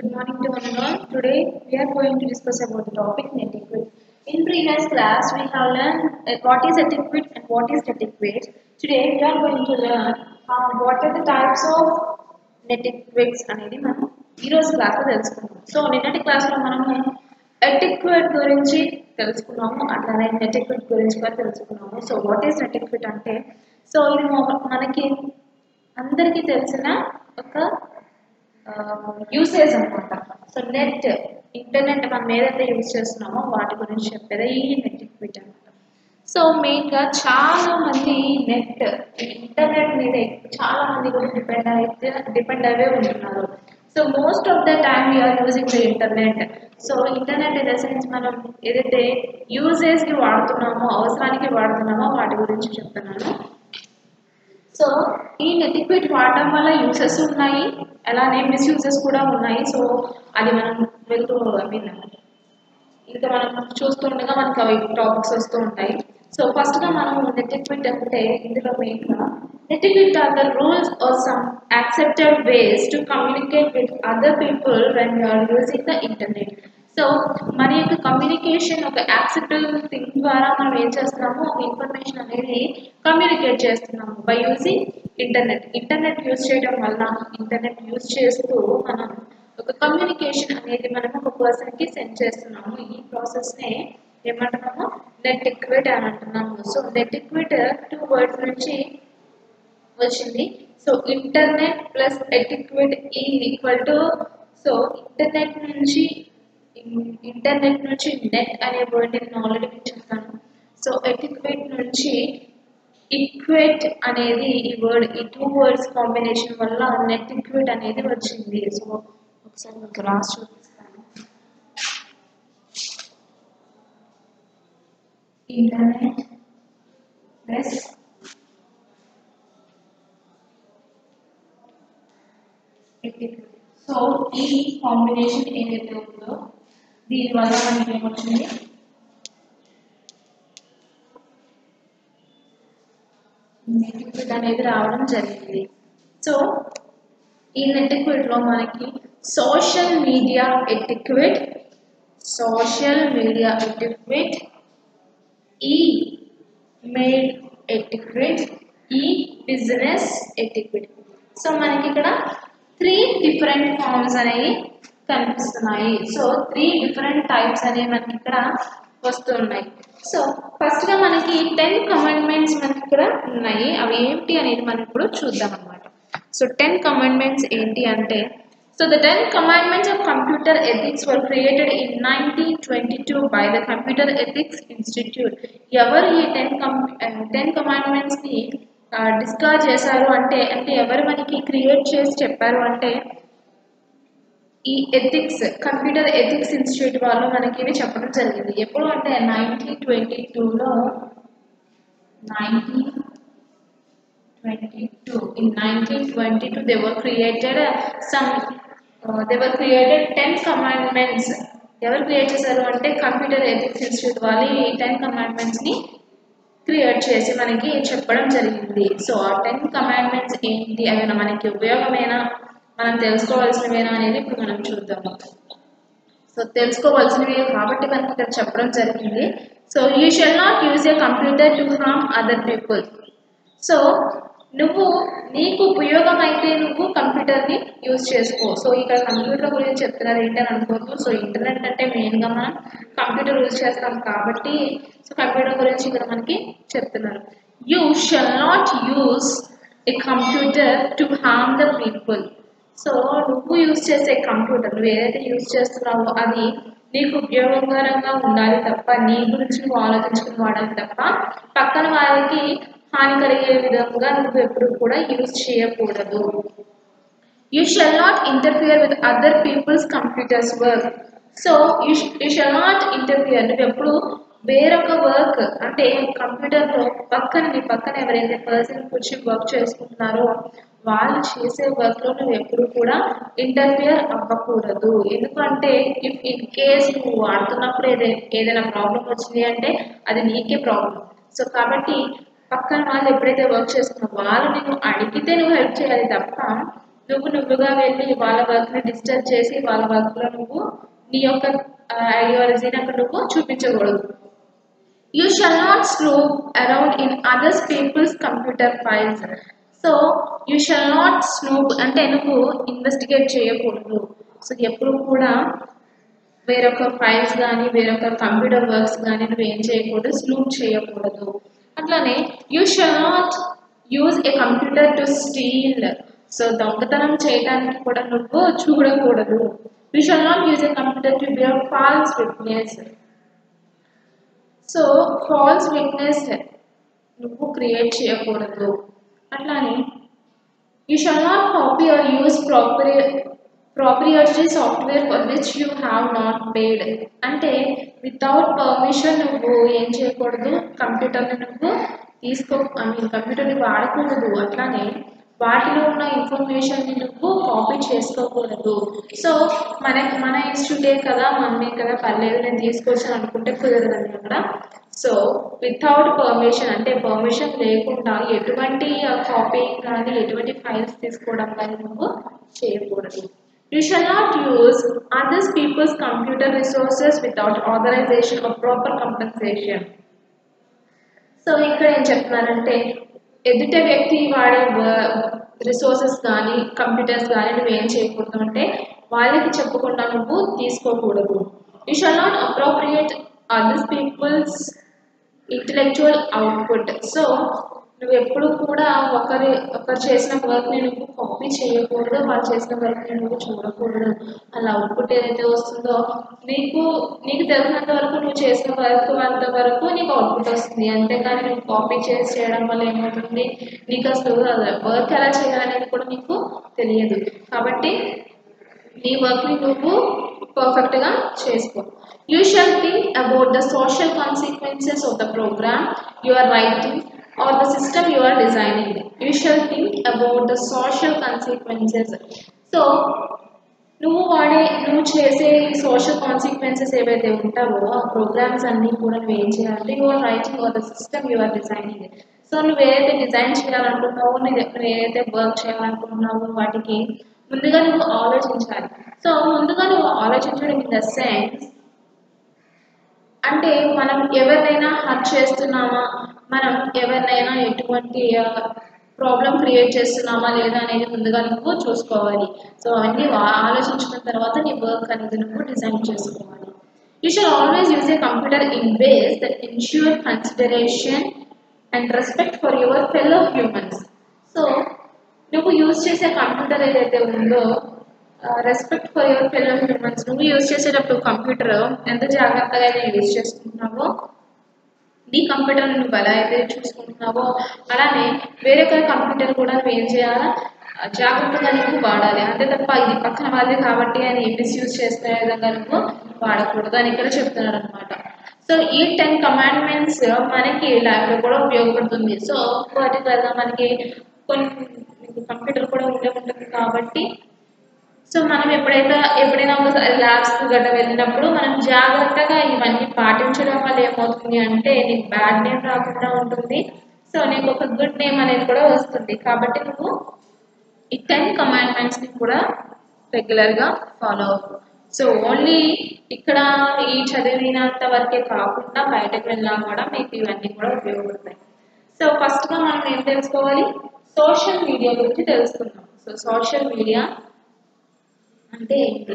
Good morning to one and all. Today we are going to discuss about the topic netiquette. In previous class we have learned uh, what is etiquette and what is netiquette. Today we are going to learn uh, what are the types of netiquettes అనేది మనం ఈరోజు క్లాస్లో తెలుసుకుందాం so నిన్నటి క్లాస్లో మనము ఎటిక్వెట్ గురించి తెలుసుకున్నాము అట్లానే నెటిక్వెట్ గురించి కూడా తెలుసుకున్నాము సో వాట్ ఈస్ నెటిక్వెట్ అంటే సో ఇది మొ- మనకి అందరికీ తెలిసిన ఒక యూసేజ్ అనమాట సో నెట్ ఇంటర్నెట్ మనం ఏదైతే యూజ్ చేస్తున్నామో వాటి గురించి చెప్పేది ఈ నెటిక్విట్ అనమాట సో మెయిన్గా చాలా మంది నెట్ ఇంటర్నెట్ మీద చాలా మంది కూడా డిపెండ్ అయితే డిపెండ్ అవే ఉంటున్నారు so most of the time you are using the internet so internet in the sense మనం ఏదైతే యూజెస్కి వాడుతున్నామో అవసరానికి వాడుతున్నామో వాటి గురించి చెప్తున్నాను సో ఈ నెటిక్విట్ వాడటం వల్ల యూసెస్ ఉన్నాయి అలానే మిస్యూజెస్ కూడా ఉన్నాయి సో అది మనం వెళ్తూ ఐ మీన్ ఇంకా మనం చూస్తుండగా మనకు అవి టాపిక్స్ వస్తూ ఉంటాయి సో ఫస్ట్గా మనం నెటిక్విట్ అంటే ఇందులో మెయిన్గా netiquette are the rules are some accepted ways to communicate with other people when you are using the internet so మన యొక్క కమ్యూనికేషన్ ఒక యాక్సెప్టబుల్ థింగ్ ద్వారా మనం ఏం చేస్తున్నాము ఒక ఇన్ఫర్మేషన్ అనేది కమ్యూనికేట్ చేస్తున్నాము by using internet internet use చేయడం వల్ల ఇంటర్నెట్ యూజ్ చేస్తూ మనం ఒక కమ్యూనికేషన్ అనేది మనం ఒక పర్సన్కి సెండ్ చేస్తున్నాము ఈ ప్రాసెస్నే ఏమంటున్నాము నెట్ ఎక్విట్ అని అంటున్నాము so netiquette two words నుంచి వచ్చింది సో ఇంటర్నెట్ ప్లస్ ఎటిక్విట్ ఈ ఈక్వల్ టు సో ఇంటర్నెట్ నుంచి ఇంటర్నెట్ నుంచి నెట్ అనే వర్డ్ నేను ఆల్రెడీ మీకు చెప్పాను సో ఎటిక్విట్ నుంచి ఈక్వేట్ అనేది ఈ వర్డ్ ఈ టూ వర్డ్స్ కాంబినేషన్ వల్ల నెట్ ఈక్వేట్ అనేది వచ్చింది సో ఒకసారి మీకు రాసి చూపిస్తాను ఇంటర్నెట్ ప్లస్ సో ఈ కాంబినేషన్ ఏదైతే ఉందో దీనివల్ల మనకి ఏమొచ్చింది నెటిక్విట్ అనేది రావడం జరిగింది సో ఈ నెటిక్విట్లో మనకి social media etiquette social media etiquette email ఎటిక్విట్ ఈ బిజినెస్ ఎటిక్విట్ సో మనకి ఇక్కడ త్రీ డిఫరెంట్ ఫార్మ్స్ అనేవి కనిపిస్తున్నాయి సో త్రీ డిఫరెంట్ టైప్స్ అనేవి మనకి ఇక్కడ వస్తున్నాయి సో ఫస్ట్గా మనకి టెన్ కమాండ్మెంట్స్ మనకి ఇక్కడ ఉన్నాయి అవి ఏంటి అనేది మనం ఇప్పుడు చూద్దాం అనమాట సో టెన్ కమాండ్మెంట్స్ ఏంటి అంటే so the ten commandments of computer ethics were created in nineteen twenty two by the computer ethics institute ఎవరు ఈ టెన్ కం టెన్ కమాండ్మెంట్స్ని డిస్కస్ చేశారు అంటే అంటే ఎవరు మనకి క్రియేట్ చేసి చెప్పారు అంటే ఈ ఎథిక్స్ కంప్యూటర్ ఎథిక్స్ ఇన్స్టిట్యూట్ వాళ్ళు మనకి ఇవి చెప్పడం జరిగింది ఎప్పుడు అంటే నైన్టీన్ ట్వంటీ టూలో nineteen twenty two in nineteen twenty two they were created some they were created ten commandments ఎవరు క్రియేట్ చేశారు అంటే కంప్యూటర్ ఎథిక్స్ ఇన్స్టిట్యూట్ వాళ్ళు ఈ టెన్ కమాండ్మెంట్స్ని క్రియేట్ చేసి మనకి చెప్పడం జరిగింది సో ఆ టెన్ కమాండ్మెంట్స్ ఏంటి అవి మనకి ఉపయోగమేనా మనం తెలుసుకోవాల్సినవేనా అనేది ఇప్పుడు మనం చూద్దాము సో తెలుసుకోవాల్సినవి కాబట్టి మనకి ఇక్కడ చెప్పడం జరిగింది so you shall not use a computer to harm other people so నువ్వు నీకు ఉపయోగం అయితే నువ్వు కంప్యూటర్ని యూజ్ చేసుకో సో ఇక్కడ కంప్యూటర్ గురించి చెప్తున్నారు ఏంటని అనుకోవద్దు సో ఇంటర్నెట్ అంటే మెయిన్గా మనం కంప్యూటర్ యూజ్ చేస్తాం కాబట్టి సో కంప్యూటర్ గురించి ఇక్కడ మనకి చెప్తున్నారు you shall not use a computer to harm the people so నువ్వు యూజ్ చేసే కంప్యూటర్ నువ్వు ఏదైతే యూజ్ చేస్తున్నావో అది నీకు ఉపయోగకరంగా ఉండాలి తప్ప నీ గురించి నువ్వు ఆలోచించుకుని వాడాలి తప్ప పక్కన వారికి హాని కలిగే విధంగా నువ్వు ఎప్పుడు కూడా యూజ్ చేయకూడదు you shall not interfere with other people's computers work so you you shall not interfere నువ్వు ఎప్పుడు వేరొక వర్క్ అంటే కంప్యూటర్లో పక్కన నీ పక్కన ఎవరైతే పర్సన్ కూర్చొని వర్క్ చేసుకుంటున్నారో వాళ్ళు చేసే వర్క్లో నువ్వు ఎప్పుడు కూడా ఇంటర్ఫియర్ అవ్వకూడదు ఎందుకంటే ఇఫ్ ఇన్ కేస్ నువ్వు వాడుతున్నప్పుడు ఏదైనా ఏదైనా ప్రాబ్లం వచ్చింది అంటే అది నీకే ప్రాబ్లం సో కాబట్టి పక్కన వాళ్ళు ఎప్పుడైతే వర్క్ చేస్తున్నారో వాళ్ళు నేను అడిగితే నువ్వు హెల్ప్ చేయాలి తప్ప నువ్వు నువ్వుగా వెళ్ళి వాళ్ళ వర్క్ని డిస్టర్బ్ చేసి వాళ్ళ వర్క్లో నువ్వు నీ యొక్క ఐడియాలజీని అక్కడ నువ్వు చూపించకూడదు you shall not snoop around in others peoples computer files so you shall not snoop అంటే నువ్వు ఇన్వెస్టిగేట్ చేయకూడదు సో ఎప్పుడు కూడా వేరొక ఫైల్స్ కానీ వేరొక కంప్యూటర్ వర్క్స్ కానీ నువ్వు ఏం చేయకూడదు స్నూప్ చేయకూడదు అట్లానే you shall not use a computer to steal so దొంగతనం చేయడానికి కూడా నువ్వు చూడకూడదు you shall not use a computer to be false witness so false witness నువ్వు క్రియేట్ చేయకూడదు అట్లానే you shall not copy or use proper proprietary software for which you have not paid అంటే without permission నువ్వు ఏం చేయకూడదు కంప్యూటర్ని నువ్వు తీసుకో I mean కంప్యూటర్ని వాడకూడదు అట్లానే వాటిలో ఉన్న ఇన్ఫర్మేషన్ని నువ్వు కాపీ చేసుకోకూడదు సో మన మన ఇన్స్టిట్యూటే కదా మనమే కదా పర్లేదు నేను తీసుకొచ్చాను అనుకుంటే కుదరదండి అక్కడ సో వితౌట్ పర్మిషన్ అంటే పర్మిషన్ లేకుండా ఎటువంటి కాపీయింగ్ కానీ ఎటువంటి ఫైల్స్ తీసుకోవడం కానీ నువ్వు చేయకూడదు you shall not use others peoples computer resources without authorization of proper compensation so ఇక్కడ ఏం చెప్తున్నానంటే ఎదుట వ్యక్తి వాడే రిసోర్సెస్ కానీ కంప్యూటర్స్ కానీ నువ్వు ఏం చేయకూడదు అంటే వాళ్ళకి చెప్పకుండా నువ్వు తీసుకోకూడదు you shall not appropriate others peoples intellectual output so నువ్వు ఎప్పుడు కూడా ఒకరి ఒకరు చేసిన వర్క్ని నువ్వు కాపీ చేయకూడదు వాళ్ళు చేసిన వర్క్ని నువ్వు చూడకూడదు వాళ్ళ అవుట్పుట్ ఏదైతే వస్తుందో నీకు నీకు తెలిసినంత వరకు నువ్వు చేసిన వర్క్ అంత వరకు నీకు అవుట్పుట్ వస్తుంది అంతేకాని నువ్వు కాపీ చేసి చేయడం వల్ల ఏమవుతుంది నీకు అసలు వర్క్ ఎలా చేయాలనేది కూడా నీకు తెలియదు కాబట్టి నీ వర్క్ని నువ్వు పర్ఫెక్ట్గా చేసుకో you shall think about the social consequences of the program you are writing or the system you are designing. You shall think about the social consequences. So, నువ్వు వాడే నువ్వు చేసే సోషల్ కాన్సిక్వెన్సెస్ ఏవైతే ఉంటావో ఆ ప్రోగ్రామ్స్ అన్నీ కూడా నువ్వు ఏం చేయాలంటే you are writing or the system you are designing so నువ్వు ఏదైతే డిజైన్ చేయాలనుకుంటున్నావో నువ్వు ఏదైతే వర్క్ చేయాలనుకుంటున్నావో వాటికి ముందుగా నువ్వు ఆలోచించాలి సో ముందుగా నువ్వు ఆలోచించడం ఇన్ ద సెన్స్ అంటే మనం ఎవరినైనా హర్ట్ చేస్తున్నామా మనం ఎవరినైనా ఎటువంటి ప్రాబ్లం క్రియేట్ చేస్తున్నామా లేదా అనేది ముందుగా నువ్వు చూసుకోవాలి సో అవన్నీ ఆలోచించుకున్న తర్వాత నీ వర్క్ అనేది నువ్వు డిజైన్ చేసుకోవాలి you should always use a computer in ways that insure consideration and respect for your fellow humans so నువ్వు యూజ్ చేసే కంప్యూటర్ ఏదైతే ఉందో respect for your fellow humans నువ్వు యూజ్ చేసేటప్పుడు కంప్యూటర్ ఎంత జాగ్రత్తగా అయితే యూజ్ చేసుకుంటున్నావో నీ కంప్యూటర్ నువ్వు ఎలా అయితే చూసుకుంటున్నావో అలానే వేరే కంప్యూటర్ కూడా నువ్వు ఏం చేయాలా జాగ్రత్తగా నువ్వు వాడాలి అంతే తప్ప ఇది పక్కన వాళ్ళే కాబట్టి అని మిస్యూజ్ చేసే విధంగా నువ్వు వాడకూడదు అని ఇక్కడ చెప్తున్నాడు అనమాట సో ఈ టెన్ కమాండ్మెంట్స్ మనకి లైఫ్లో కూడా ఉపయోగపడుతుంది సో పర్టికులర్గా మనకి కొన్ని కంప్యూటర్ కూడా ఉండే ఉంటుంది కాబట్టి సో మనం ఎప్పుడైతే ఎప్పుడైనా ఒక ల్యాబ్స్కి గట్ట వెళ్ళినప్పుడు మనం జాగ్రత్తగా ఇవన్నీ పాటించడం వల్ల ఏమవుతుంది అంటే నీకు బ్యాడ్ నేమ్ రాకుండా ఉంటుంది సో నీకు ఒక గుడ్ నేమ్ అనేది కూడా వస్తుంది కాబట్టి నువ్వు ఈ టెన్ కమాండ్మెంట్స్ని కూడా రెగ్యులర్గా ఫాలో అవ్వు సో ఓన్లీ ఇక్కడ ఈ చదివినంత వరకే కాకుండా బయటకు వెళ్ళినా కూడా మీకు ఇవన్నీ కూడా ఉపయోగపడతాయి సో ఫస్ట్గా మనం ఏం తెలుసుకోవాలి సోషల్ మీడియా గురించి తెలుసుకుందాం సో సోషల్ మీడియా అంటే ఏంటి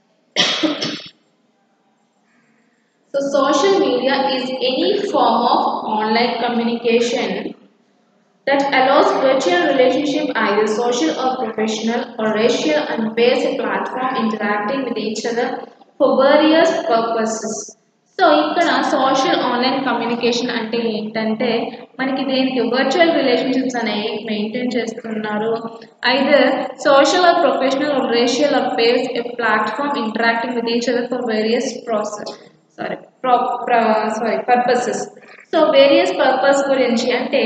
so social media is any form of online communication that allows virtual relationship either social or professional or racial and bears a platform interacting with each other for various purposes. So ఇక్కడ social online communication అంటే ఏంటంటే మనకి దేనికి virtual relationships అనేవి maintain చేస్తున్నారు either social or professional or racial or peers a platform interacting with each other for various process sorry sorry purposes so various purpose గురించి అంటే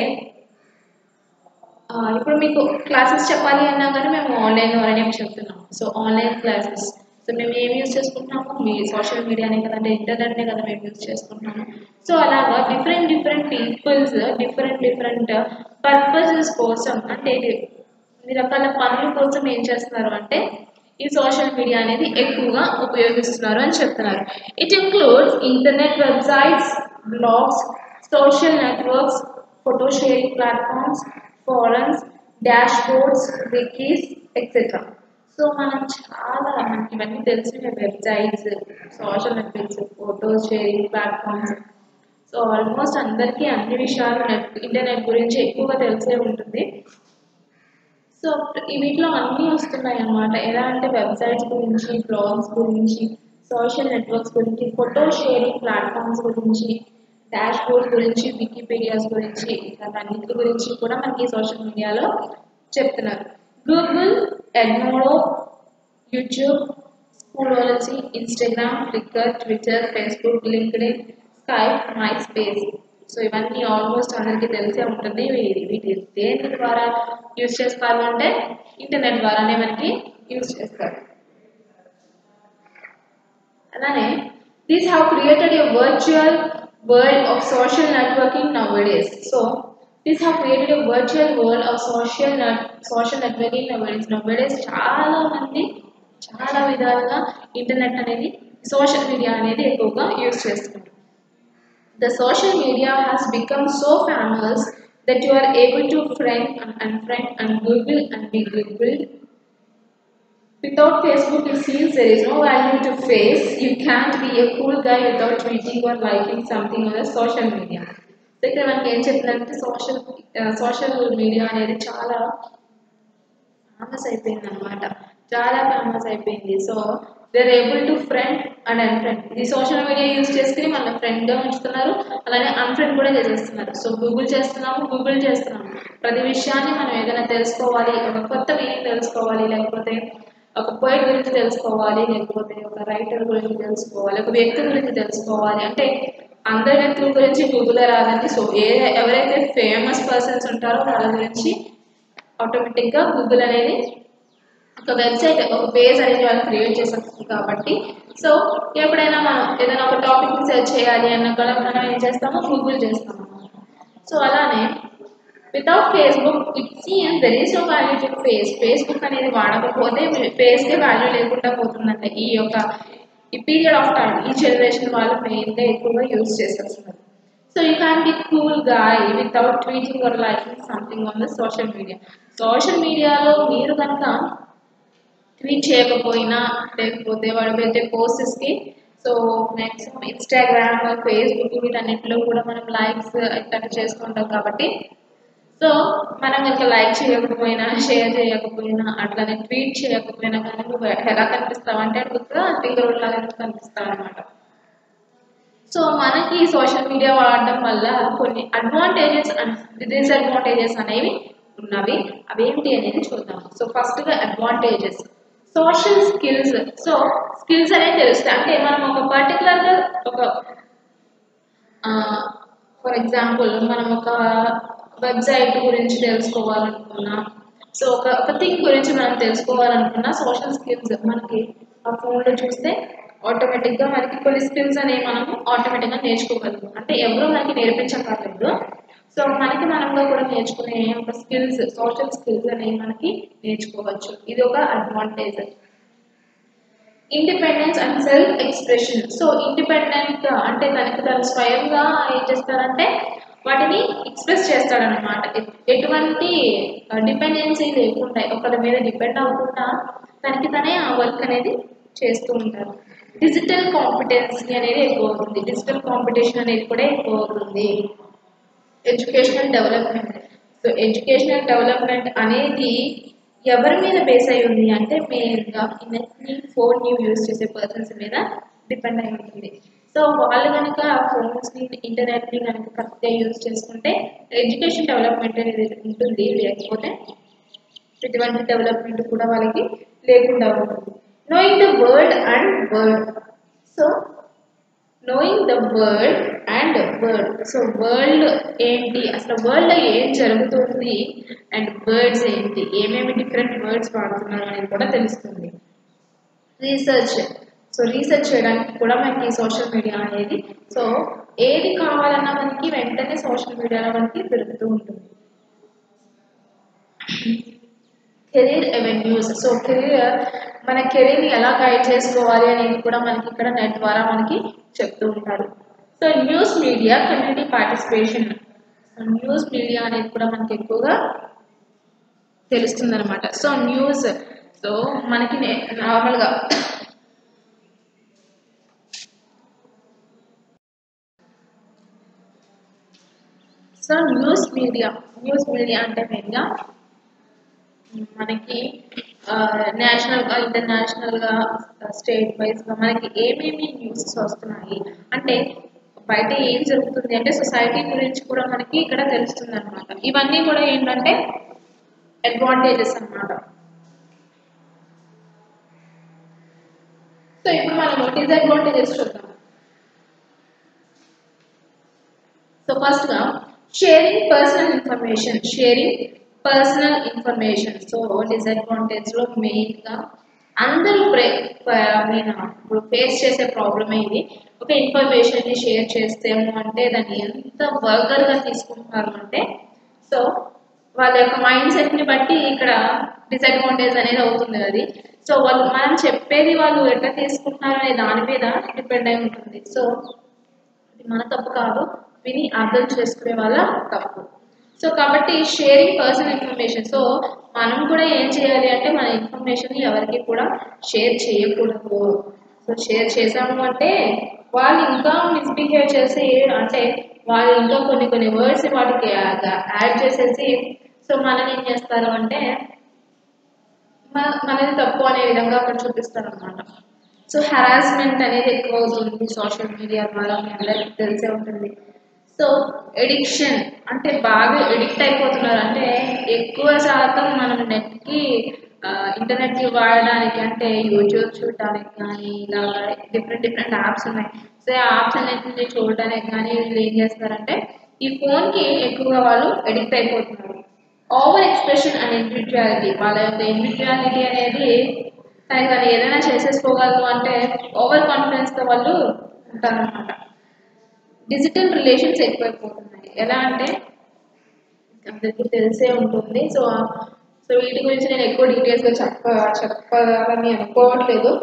ఇప్పుడు మీకు క్లాసెస్ చెప్పాలి అన్నా కానీ మేము ఆన్లైన్ ద్వారానే చెప్తున్నాం సో ఆన్లైన్ క్లాసెస్ సో మేము ఏం యూజ్ చేసుకుంటున్నాము మీ సోషల్ మీడియానే కదంటే ఇంటర్నెట్నే కదా మేము యూజ్ చేసుకుంటున్నాము సో అలాగా different different peoples different different purposes కోసం అంటే ఇన్ని రకాల పనుల కోసం ఏం చేస్తున్నారు అంటే ఈ సోషల్ మీడియా అనేది ఎక్కువగా ఉపయోగిస్తున్నారు అని చెప్తున్నారు it includes internet websites blogs social networks photo sharing platforms forums dashboards wikis etcetera so మనం చాలా మనకి ఇవన్నీ తెలిసిన websites social networks photo sharing platforms so almost అందరికీ అన్ని విషయాలు నెట్ ఇంటర్నెట్ గురించి ఎక్కువగా తెలిసే ఉంటుంది సో ఈ వీటిలో అన్నీ వస్తున్నాయి అన్నమాట ఎలా అంటే వెబ్సైట్స్ గురించి బ్లాగ్స్ గురించి సోషల్ నెట్వర్క్స్ గురించి ఫోటో షేరింగ్ ప్లాట్ఫామ్స్ గురించి డాష్ బోర్డ్ గురించి వికీపీడియాస్ గురించి అన్నింటి గురించి కూడా మనకి సోషల్ మీడియాలో చెప్తున్నారు Google Edmodo YouTube Schoology Instagram Flickr Twitter Facebook LinkedIn Skype MySpace so ఇవన్నీ ఆల్మోస్ట్ అందరికీ తెలిసే ఉంటుంది వీ- వీటి దేని ద్వారా యూజ్ చేస్తారు అంటే ఇంటర్నెట్ ద్వారానే మనకి యూజ్ చేస్తారు అలానే these have created a virtual world of social networking nowadays so these have created a virtual world of social net social networking nowadays nowadays చాలా మంది చాలా విధాలుగా ఇంటర్నెట్ అనేది సోషల్ మీడియా అనేది ఎక్కువగా use చేస్తున్నారు the social media has become so famous that you are able to friend and unfriend and Google and be Googled. Without Facebook, it seems there is no value to face. You can't be a cool guy without tweeting or liking something on the social media. So ఇక్కడ మనకి ఏం చెప్తుందంటే social social media అనేది చాలా famous అయిపోయింది అనమాట చాలా famous అయిపోయింది so they able to friend and unfriend ఇది సోషల్ మీడియా యూజ్ చేసుకుని మన ఫ్రెండ్గా ఉంచుతున్నారు అలానే అన్ఫ్రెండ్ కూడా చేసేస్తున్నారు సో గూగుల్ చేస్తున్నాము గూగుల్ చేస్తున్నాము ప్రతి విషయాన్ని మనం ఏదైనా తెలుసుకోవాలి ఒక కొత్త మీనింగ్ తెలుసుకోవాలి లేకపోతే ఒక పోయిట్ గురించి తెలుసుకోవాలి లేకపోతే ఒక రైటర్ గురించి తెలుసుకోవాలి ఒక వ్యక్తి గురించి తెలుసుకోవాలి అంటే అందరి వ్యక్తుల గురించి గూగుల్లో రాదండి సో ఏ ఎవరైతే ఫేమస్ పర్సన్స్ ఉంటారో వాళ్ళ గురించి ఆటోమేటిక్గా గూగుల్ అనేది ఒక వెబ్సైట్ ఒక పేజ్ అనేది వాళ్ళు క్రియేట్ చేసేస్తుంది కాబట్టి సో ఎప్పుడైనా మనం ఏదైనా ఒక టాపిక్ సెర్చ్ చేయాలి అన్న కూడా మనం ఏం చేస్తాము గూగుల్ చేస్తాము సో అలానే without Facebook it seems there is no value to face Facebook అనేది వాడకపోతే ఫేస్కే వాల్యూ లేకుండా పోతుందంట ఈ యొక్క ఈ పీరియడ్ ఆఫ్ టైం ఈ జనరేషన్ వాళ్ళు మెయిన్గా ఎక్కువగా యూజ్ చేసేస్తున్నారు so you can be cool guy without tweeting or liking something on the social media social మీడియాలో మీరు కనుక ట్వీట్ చేయకపోయినా లేకపోతే వాడు పెట్టే పోస్టెస్కి సో మ్యాక్సిమం ఇన్స్టాగ్రామ్ ఫేస్బుక్ వీటన్నిటిలో కూడా మనం లైక్స్ ఇట్లాంటివి చేస్తుంటాం కాబట్టి సో మనం కనుక లైక్ చేయకపోయినా షేర్ చేయకపోయినా అట్లానే ట్వీట్ చేయకపోయినా కానీ నువ్వు ఎలా కనిపిస్తావు అంటే అడుగుతా ఫింగర్ లాగా కనిపిస్తావు అనమాట సో మనకి సోషల్ మీడియా వాడడం వల్ల కొన్ని అడ్వాంటేజెస్ అండ్ డిసడ్వాంటేజెస్ అనేవి ఉన్నవి అవేంటి అనేది చూద్దాం సో ఫస్ట్గా advantages social skills so skills అనేవి తెలుస్తాయి అంటే మనం ఒక పర్టికులర్గా ఒక ఫర్ ఎగ్జాంపుల్ మనం ఒక వెబ్సైట్ గురించి తెలుసుకోవాలనుకున్నా సో ఒక ఒక థింగ్ గురించి మనం తెలుసుకోవాలనుకున్నా సోషల్ స్కిల్స్ మనకి ఆ ఫోన్లో చూస్తే ఆటోమేటిక్గా మనకి కొన్ని స్కిల్స్ అనేవి మనము ఆటోమేటిక్గా నేర్చుకోగలము అంటే ఎవరు మనకి నేర్పించక్కర్లేదు సో మనకి మనంగా కూడా నేర్చుకునే ఒక స్కిల్స్ సోషల్ స్కిల్స్ అనేవి మనకి నేర్చుకోవచ్చు ఇది ఒక advantage independence and self expression so independent అంటే తనకి తను స్వయంగా ఏం చేస్తారంటే వాటిని ఎక్స్ప్రెస్ చేస్తాడనమాట ఎటువంటి డిపెండెన్సీ లేకుండా ఒకరి మీద డిపెండ్ అవ్వకుండా తనకి తనే ఆ వర్క్ అనేది చేస్తూ ఉంటారు డిజిటల్ కాంపిటెన్సీ అనేది ఎక్కువ అవుతుంది డిజిటల్ కాంపిటీషన్ అనేది కూడా ఎక్కువ అవుతుంది educational development so educational development అనేది ఎవరి మీద బేస్ అయి ఉంది అంటే మెయిన్గా ఇవన్నీ ఫోన్ న్యూ యూజ్ చేసే పర్సన్స్ మీద డిపెండ్ అయి ఉంటుంది సో వాళ్ళు కనుక ఫోన్స్ని ఇంటర్నెట్ని కనుక కరెక్ట్గా యూజ్ చేసుకుంటే ఎడ్యుకేషన్ డెవలప్మెంట్ అనేది ఉంటుంది లేకపోతే ఎటువంటి డెవలప్మెంట్ కూడా వాళ్ళకి లేకుండా ఉంటుంది knowing the world and word so knowing the world and word so world ఏంటి అసలు వరల్డ్లో ఏం జరుగుతుంది అండ్ వర్డ్స్ ఏంటి ఏమేమి డిఫరెంట్ వర్డ్స్ వాడుతున్నారు అనేది కూడా తెలుస్తుంది రీసెర్చ్ సో రీసెర్చ్ చేయడానికి కూడా మనకి సోషల్ మీడియా అనేది సో ఏది కావాలన్నా మనకి వెంటనే సోషల్ మీడియాలో మనకి దొరుకుతూ ఉంటుంది కెరీర్ అవెన్యూస్ సో కెరీర్ మన కెరీర్ని ఎలా గైడ్ చేసుకోవాలి అనేది కూడా మనకి ఇక్కడ నెట్ ద్వారా మనకి చెప్తూ ఉంటారు so news media community participation news media అనేది కూడా మనకి ఎక్కువగా తెలుస్తుంది అనమాట సో న్యూస్ సో మనకి నార్మల్గా so news media news media అంటే మెయిన్గా మనకి నేషనల్గా ఇంటర్నేషనల్గా స్టేట్ వైజ్గా మనకి ఏమేమి న్యూసెస్ వస్తున్నాయి అంటే బయట ఏం జరుగుతుంది అంటే సొసైటీ గురించి కూడా మనకి ఇక్కడ తెలుస్తుంది అనమాట ఇవన్నీ కూడా ఏంటంటే అడ్వాంటేజెస్ అన్నమాట సో ఇప్పుడు మనం డిసడ్వాంటేజెస్ చూద్దాం సో ఫస్ట్గా sharing personal information sharing personal information so డిసడ్వాంటేజ్లో మెయిన్గా అందరూ ప్రే మీన్ ఇప్పుడు ఫేస్ చేసే ప్రాబ్లమే ఇది ఒక ఇన్ఫర్మేషన్ని షేర్ చేస్తేమో అంటే దాన్ని ఎంత వర్గర్గా తీసుకుంటున్నారు అంటే సో వాళ్ళ యొక్క మైండ్ సెట్ని బట్టి ఇక్కడ డిసడ్వాంటేజ్ అనేది అవుతుంది అది సో వాళ్ళు మనం చెప్పేది వాళ్ళు ఎట్లా తీసుకుంటున్నారు అనే దాని మీద డిపెండ్ అయి ఉంటుంది సో ఇది మన తప్పు కాదు విని అర్థం చేసుకునే వాళ్ళ తప్పు సో కాబట్టి షేరింగ్ పర్సనల్ ఇన్ఫర్మేషన్ సో మనం కూడా ఏం చేయాలి అంటే మన ఇన్ఫర్మేషన్ ఎవరికి కూడా షేర్ చేయకూడదు సో షేర్ చేసాము అంటే వాళ్ళు ఇంకా మిస్బిహేవ్ చేసి అంటే వాళ్ళు ఇంకా కొన్ని కొన్ని వర్డ్స్ వాటికి యాడ్ చేసేసి సో మనని ఏం చేస్తారు అంటే మన మనది తప్పు అనే విధంగా అక్కడ చూపిస్తారు అనమాట సో హెరాస్మెంట్ అనేది ఎక్కువ అవుతుంది సోషల్ మీడియా ద్వారా మీ అందరికీ తెలిసే ఉంటుంది సో ఎడిక్షన్ అంటే బాగా ఎడిక్ట్ అయిపోతున్నారు అంటే ఎక్కువ శాతం మనం నెట్కి ఇంటర్నెట్కి వాడడానికి అంటే యూట్యూబ్ చూడడానికి కానీ ఇలాగా డిఫరెంట్ డిఫరెంట్ యాప్స్ ఉన్నాయి సో ఆ యాప్స్ అన్నింటినీ చూడడానికి కానీ వీళ్ళు ఏం చేస్తారంటే ఈ ఫోన్కి ఎక్కువగా వాళ్ళు ఎడిక్ట్ అయిపోతున్నారు ఓవర్ ఎక్స్ప్రెషన్ అండ్ ఇండివిజువాలిటీ వాళ్ళ యొక్క ఇండివిజువాలిటీ అనేది తనకి వాళ్ళు ఏదైనా చేసేసుకోగలరు అంటే ఓవర్ కాన్ఫిడెన్స్తో వాళ్ళు ఉంటారనమాట డిజిటల్ రిలేషన్స్ ఎక్కువైపోతున్నాయి ఎలా అంటే అందరికీ తెలిసే ఉంటుంది సో సో వీటి గురించి నేను ఎక్కువ డీటెయిల్స్గా చెప్ప చెప్పాలని అనుకోవట్లేదు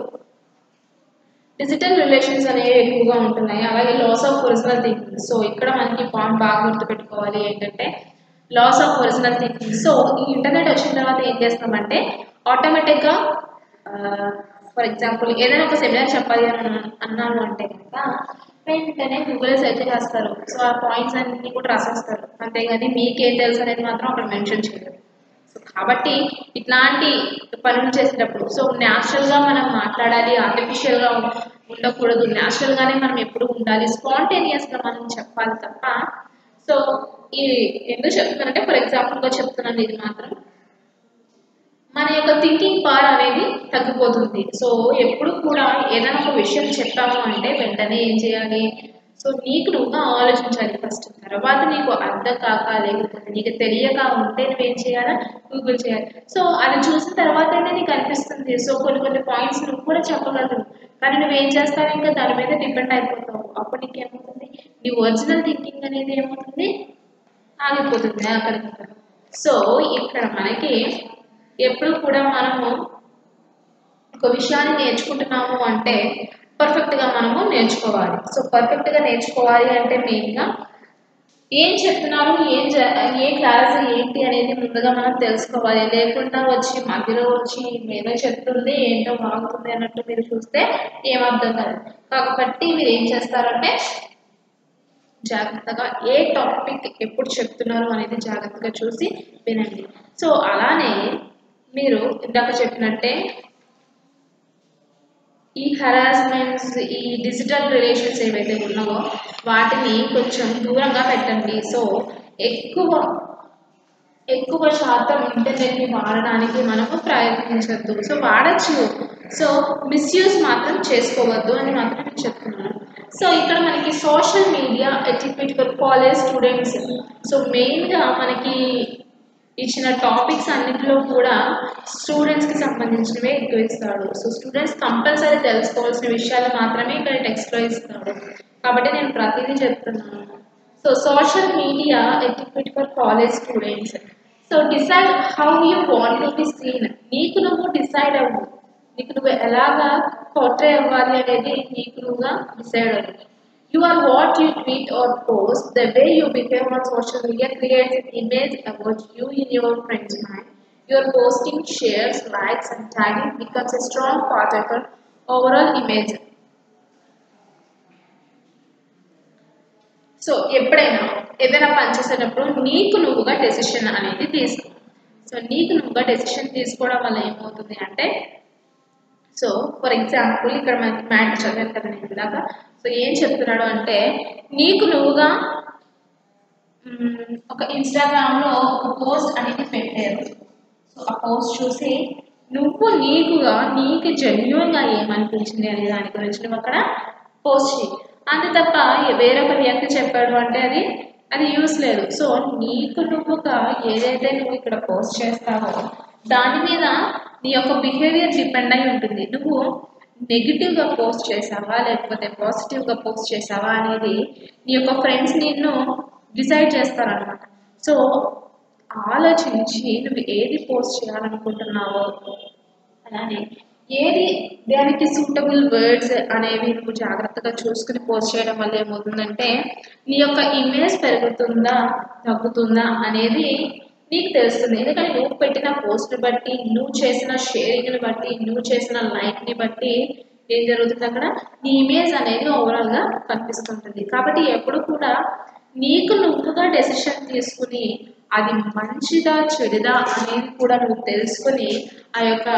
డిజిటల్ రిలేషన్స్ అనేవి ఎక్కువగా ఉంటున్నాయి అలాగే loss of original thinking so ఇక్కడ మనకి పాయింట్ బాగా గుర్తుపెట్టుకోవాలి ఏంటంటే loss of original thinking so ఈ ఇంటర్నెట్ వచ్చిన తర్వాత ఏం చేస్తామంటే ఆటోమేటిక్గా ఫర్ ఎగ్జాంపుల్ ఏదైనా ఒక సెమినార్ చెప్పాలి అని అన్నాను అంటే కనుక వెంటనే గూగుల్ సెర్చ్ చేస్తారు సో ఆ పాయింట్స్ అన్ని కూడా రాసేస్తారు అంతేగాని మీకేం తెలుసు అనేది మాత్రం అక్కడ మెన్షన్ చేయరు సో కాబట్టి ఇట్లాంటి పనులు చేసేటప్పుడు సో న్యాచురల్గా మనం మాట్లాడాలి ఆర్టిఫిషియల్గా ఉండకూడదు న్యాచురల్గానే మనం ఎప్పుడు ఉండాలి స్పాంటేనియస్గా మనం చెప్పాలి తప్ప సో ఈ ఎందుకు చెప్తున్నానంటే ఫర్ ఎగ్జాంపుల్గా చెప్తున్నాను ఇది మాత్రం మన యొక్క థింకింగ్ పవర్ అనేది తగ్గిపోతుంది సో ఎప్పుడు కూడా ఏదైనా ఒక విషయం చెప్పాము అంటే వెంటనే ఏం చేయాలి సో నీకు నువ్వుగా ఆలోచించాలి ఫస్ట్ తర్వాత నీకు అర్థం కాక లేకపోతే నీకు తెలియక ఉంటే నువ్వేం చేయాలా గూగుల్ చేయాలి సో అది చూసిన తర్వాతనే నీకు అనిపిస్తుంది సో కొన్ని కొన్ని పాయింట్స్ నువ్వు కూడా చెప్పగలరు కానీ నువ్వేం చేస్తావు ఇంకా దాని మీద డిపెండ్ అయిపోతావు అప్పుడు నీకు ఏమవుతుంది నీ ఒరిజినల్ థింకింగ్ అనేది ఏమవుతుంది ఆగిపోతుంది అక్కడికి సో ఇక్కడ మనకి ఎప్పుడు కూడా మనము ఒక విషయాన్ని నేర్చుకుంటున్నాము అంటే పర్ఫెక్ట్గా మనము నేర్చుకోవాలి సో పర్ఫెక్ట్గా నేర్చుకోవాలి అంటే మెయిన్గా ఏం చెప్తున్నారు ఏం జ- ఏ క్లాస్ ఏంటి అనేది ముందుగా మనం తెలుసుకోవాలి లేకుండా వచ్చి మధ్యలో వచ్చి ఏదో చెప్తుంది ఏంటో బాగుంది అన్నట్టు మీరు చూస్తే ఏమర్థం కాదు కాబట్టి మీరు ఏం చేస్తారంటే జాగ్రత్తగా ఏ టాపిక్ ఎప్పుడు చెప్తున్నారు అనేది జాగ్రత్తగా చూసి వినండి సో అలానే మీరు ఇందాక చెప్పినట్టే ఈ హరాస్మెంట్స్ ఈ డిజిటల్ రిలేషన్స్ ఏవైతే ఉన్నావో వాటిని కొంచెం దూరంగా పెట్టండి సో ఎక్కువ ఎక్కువ శాతం ఇంటర్నెట్ని వాడడానికి మనము ప్రయత్నించద్దు సో వాడచ్చు సో మిస్యూజ్ మాత్రం చేసుకోవద్దు అని మాత్రం నేను చెప్తున్నాను సో ఇక్కడ మనకి social media etiquette for college students so మెయిన్గా మనకి ఇచ్చిన టాపిక్స్ అన్నింటిలో కూడా స్టూడెంట్స్కి సంబంధించినవే ఎక్కువ ఇస్తాడు సో స్టూడెంట్స్ కంపల్సరీ తెలుసుకోవాల్సిన విషయాలు మాత్రమే ఇక్కడ టెక్స్ట్లో ఇస్తాడు కాబట్టి నేను ప్రతిదీ చెప్తున్నాను so social media etiquette for college students so decide how you want to be seen నీకు నువ్వు డిసైడ్ అవ్వు నీకు నువ్వు ఎలాగా పోర్ట్రే అవ్వాలి అనేది నీకు నువ్వుగా డిసైడ్ అవ్వు You are what you tweet or post. The way you behave on social media creates an image about you in your friend's mind. Your posting, shares, likes, and tagging becomes a strong part of your overall image. So ఎప్పుడైనా ఏదైనా పని చేసేటప్పుడు నీకు నువ్వుగా decision అనేది తీసుకో so నీకు నువ్వుగా డెసిషన్ తీసుకోవడం వల్ల ఏమవుతుంది అంటే సో ఫర్ ఎగ్జాంపుల్ ఇక్కడ మనకి మ్యాట్ చదివాను కదా నేను ఇందాక సో ఏం చెప్తున్నాడు అంటే నీకు నువ్వుగా మ్, ఒక ఇన్స్టాగ్రామ్లో ఒక పోస్ట్ అనేది పెట్టారు సో ఆ పోస్ట్ చూసి నువ్వు నీకుగా నీకు జెన్యున్గా ఏమనిపించింది అనే దాని గురించి నువ్వు అక్కడ పోస్ట్ చేయి అంతే తప్ప వేరొక వ్యక్తి చెప్పాడు అంటే అది అది యూస్ లేదు సో నీకు నువ్వుగా ఏదైతే నువ్వు ఇక్కడ పోస్ట్ చేస్తావో దాని మీద నీ యొక్క బిహేవియర్ డిపెండ్ అయి ఉంటుంది నువ్వు నెగిటివ్గా పోస్ట్ చేసావా లేకపోతే పాజిటివ్గా పోస్ట్ చేసావా అనేది నీ యొక్క ఫ్రెండ్స్ నిన్ను డిసైడ్ చేస్తారనమాట సో ఆలోచించి నువ్వు ఏది పోస్ట్ చేయాలనుకుంటున్నావో అలానే ఏది దానికి సూటబుల్ వర్డ్స్ అనేవి నువ్వు జాగ్రత్తగా చూసుకుని పోస్ట్ చేయడం వల్ల ఏమవుతుందంటే నీ యొక్క ఇమేజ్ పెరుగుతుందా తగ్గుతుందా అనేది నీకు తెలుస్తుంది ఎందుకంటే నువ్వు పెట్టిన పోస్ట్ని బట్టి నువ్వు చేసిన షేరింగ్ని బట్టి నువ్వు చేసిన లైక్ని బట్టి ఏం జరుగుతుంది అక్కడ నీ ఇమేజ్ అనేది ఓవరాల్గా కనిపిస్తుంటుంది కాబట్టి ఎప్పుడు కూడా నీకు నువ్వుగా డెసిషన్ తీసుకుని అది మంచిదా చెడుదా అనేది కూడా నువ్వు తెలుసుకుని ఆ యొక్క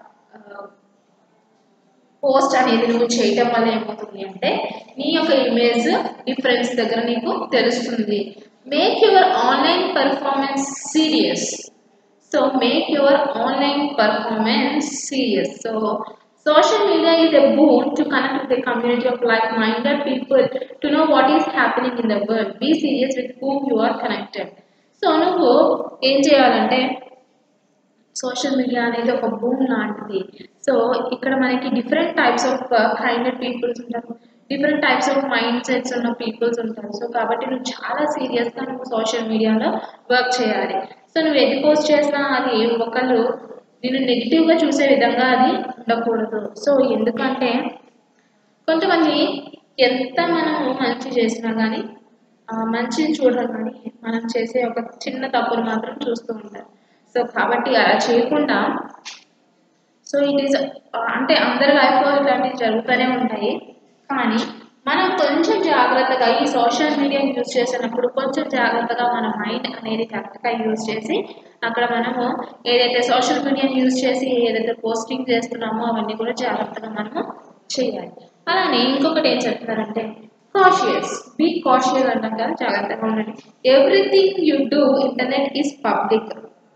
పోస్ట్ అనేది నువ్వు చేయటం వల్ల ఏమవుతుంది అంటే నీ యొక్క ఇమేజ్ నీ ఫ్రెండ్స్ దగ్గర నీకు తెలుస్తుంది make your online performance serious so make your online performance serious so social media is a boon to connect with a community of like-minded people to know what is happening in the world. Be serious with whom you are connected. So నువ్వు ఏం చేయాలంటే social media అనేది ఒక boom లాంటిది so ఇక్కడ మనకి different types of minded peoples ఉంటారు different types of mindsets ఉన్న పీపుల్స్ ఉంటారు సో కాబట్టి నువ్వు చాలా సీరియస్గా నువ్వు సోషల్ మీడియాలో వర్క్ చేయాలి సో నువ్వు ఎది పోస్ట్ చేసినా అది ఒకళ్ళు నేను నెగిటివ్గా చూసే విధంగా అది ఉండకూడదు సో ఎందుకంటే కొంతమంది ఎంత మనము మంచి చేసినా కానీ మంచిని చూడరు కానీ మనం చేసే ఒక చిన్న తప్పులు మాత్రం చూస్తూ ఉంటారు సో కాబట్టి అలా చేయకుండా సో ఇట్ ఈస్ అంటే అందరి లైఫ్లో ఇలాంటివి జరుగుతూనే ఉంటాయి కానీ మనం కొంచెం జాగ్రత్తగా ఈ సోషల్ మీడియా యూజ్ చేసినప్పుడు కొంచెం జాగ్రత్తగా మన మైండ్ అనేది కరెక్ట్గా యూజ్ చేసి అక్కడ మనము ఏదైతే సోషల్ మీడియాని యూజ్ చేసి ఏదైతే పోస్టింగ్ చేస్తున్నామో అవన్నీ కూడా జాగ్రత్తగా మనము చేయాలి అలానే ఇంకొకటి ఏం చెప్తున్నారంటే కాషియస్ బీ కాషియస్ అంటాం కదా జాగ్రత్తగా ఉండండి everything you do internet is public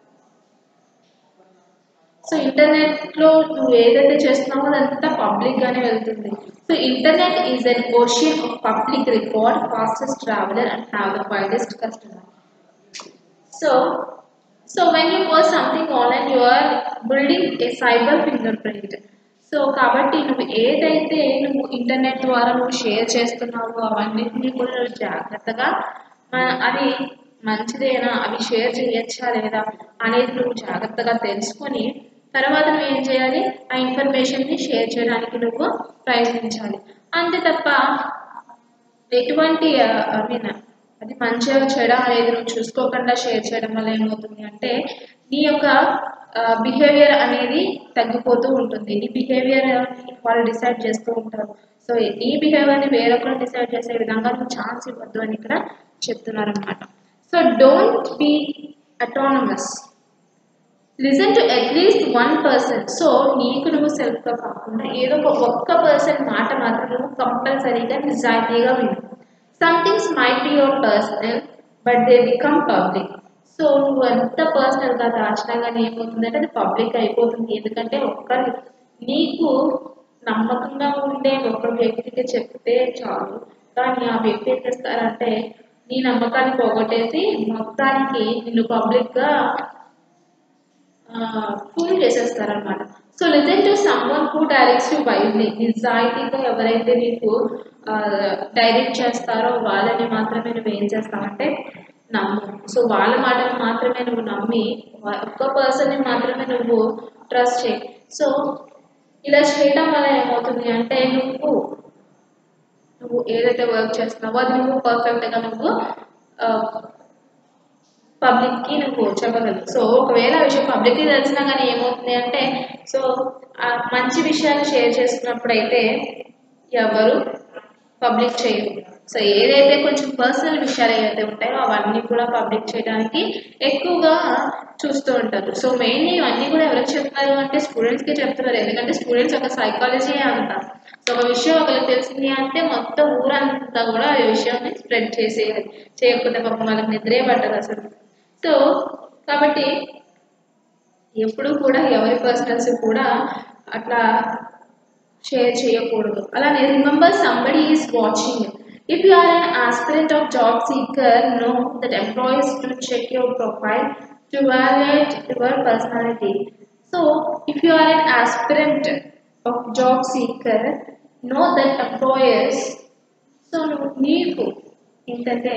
so ఇంటర్నెట్లో నువ్వు ఏదైతే చేస్తున్నావో అదంతా పబ్లిక్గానే వెళ్తుంది so internet is an ocean of public record fastest traveler and have the widest customer so so when you post something online you are building a cyber fingerprint so కాబట్టి నువ్వు ఏదైతే నువ్వు ఇంటర్నెట్ ద్వారా నువ్వు share చేస్తున్నావో అవన్నిటిని కూడా నువ్వు జాగ్రత్తగా అది మంచిదేనా అవి షేర్ చేయొచ్చా లేదా అనేది నువ్వు జాగ్రత్తగా తెలుసుకొని తర్వాత నువ్వు ఏం చేయాలి ఆ ఇన్ఫర్మేషన్ని షేర్ చేయడానికి నువ్వు ప్రయత్నించాలి అంతే తప్ప ఎటువంటి ఐ మీన్ అది మంచిగా చెడ అనేది నువ్వు చూసుకోకుండా షేర్ చేయడం వల్ల ఏమవుతుంది అంటే నీ యొక్క బిహేవియర్ అనేది తగ్గిపోతూ ఉంటుంది నీ బిహేవియర్ వాళ్ళు డిసైడ్ చేస్తూ ఉంటారు సో నీ బిహేవియర్ని వేరొకరు డిసైడ్ చేసే విధంగా నువ్వు ఛాన్స్ ఇవ్వద్దు అని ఇక్కడ చెప్తున్నారు అనమాట so don't be autonomous listen to at least one person so నీకు నువ్వు సెల్ఫ్గా కాకుండా ఏదో ఒక ఒక్క పర్సన్ మాట మాత్రం నువ్వు కంపల్సరీగా నిజాయితీగా విను somethings might be your personal but they become public so నువ్వు ఎంత పర్సనల్గా దాచినా కానీ ఏమవుతుందంటే అది పబ్లిక్ అయిపోతుంది ఎందుకంటే ఒక్కరి నీకు నమ్మకంగా ఉండే ఒక వ్యక్తికి చెప్తే చాలు కానీ ఆ వ్యక్తి ఏం చేస్తారంటే నీ నమ్మకాన్ని పోగొట్టేసి మొత్తానికి నిన్ను పబ్లిక్గా ఫుల్ చేసేస్తారనమాట so listen to someone who directs you wisely నిజాయితీగా ఎవరైతే నీకు డైరెక్ట్ చేస్తారో వాళ్ళని మాత్రమే నువ్వు ఏం చేస్తావంటే నమ్ము సో వాళ్ళ మాటలు మాత్రమే నువ్వు నమ్మి వా- ఒక్క పర్సన్ని మాత్రమే నువ్వు ట్రస్ట్ చేయి సో ఇలా చేయడం వల్ల ఏమవుతుంది అంటే నువ్వు నువ్వు ఏదైతే వర్క్ చేస్తున్నావో అది నువ్వు పర్ఫెక్ట్గా నువ్వు పబ్లిక్కి నువ్వు చెప్పగలవు సో ఒకవేళ ఆ విషయం పబ్లిక్కి తెలిసినా కానీ ఏమవుతుంది అంటే సో ఆ మంచి విషయాలు షేర్ చేసుకున్నప్పుడు అయితే ఎవరు పబ్లిక్ చేయరు సో ఏదైతే కొంచెం పర్సనల్ విషయాలు ఏవైతే ఉంటాయో అవన్నీ కూడా పబ్లిక్ చేయడానికి ఎక్కువగా చూస్తూ ఉంటారు సో మెయిన్లీ ఇవన్నీ కూడా ఎవరికి చెప్తారు అంటే స్టూడెంట్స్కే చెప్తున్నారు ఎందుకంటే స్టూడెంట్స్ ఒక సైకాలజీ అంట సో ఒక విషయం ఒకరికి తెలిసింది అంటే మొత్తం ఊరంతా కూడా ఆ విషయాన్ని స్ప్రెడ్ చేసేయాలి చేయకపోతే పాపం వాళ్ళకి నిద్రే పట్టదు అసలు సో కాబట్టి ఎప్పుడు కూడా ఎవరి పర్సనల్స్ కూడా అట్లా షేర్ చేయకూడదు అలానే remember somebody is watching if you are an aspirant of job seeker know that employees to check your profile to valuate your personality so if you are an aspirant of job seeker know that employers so నువ్వు నీకు ఏంటంటే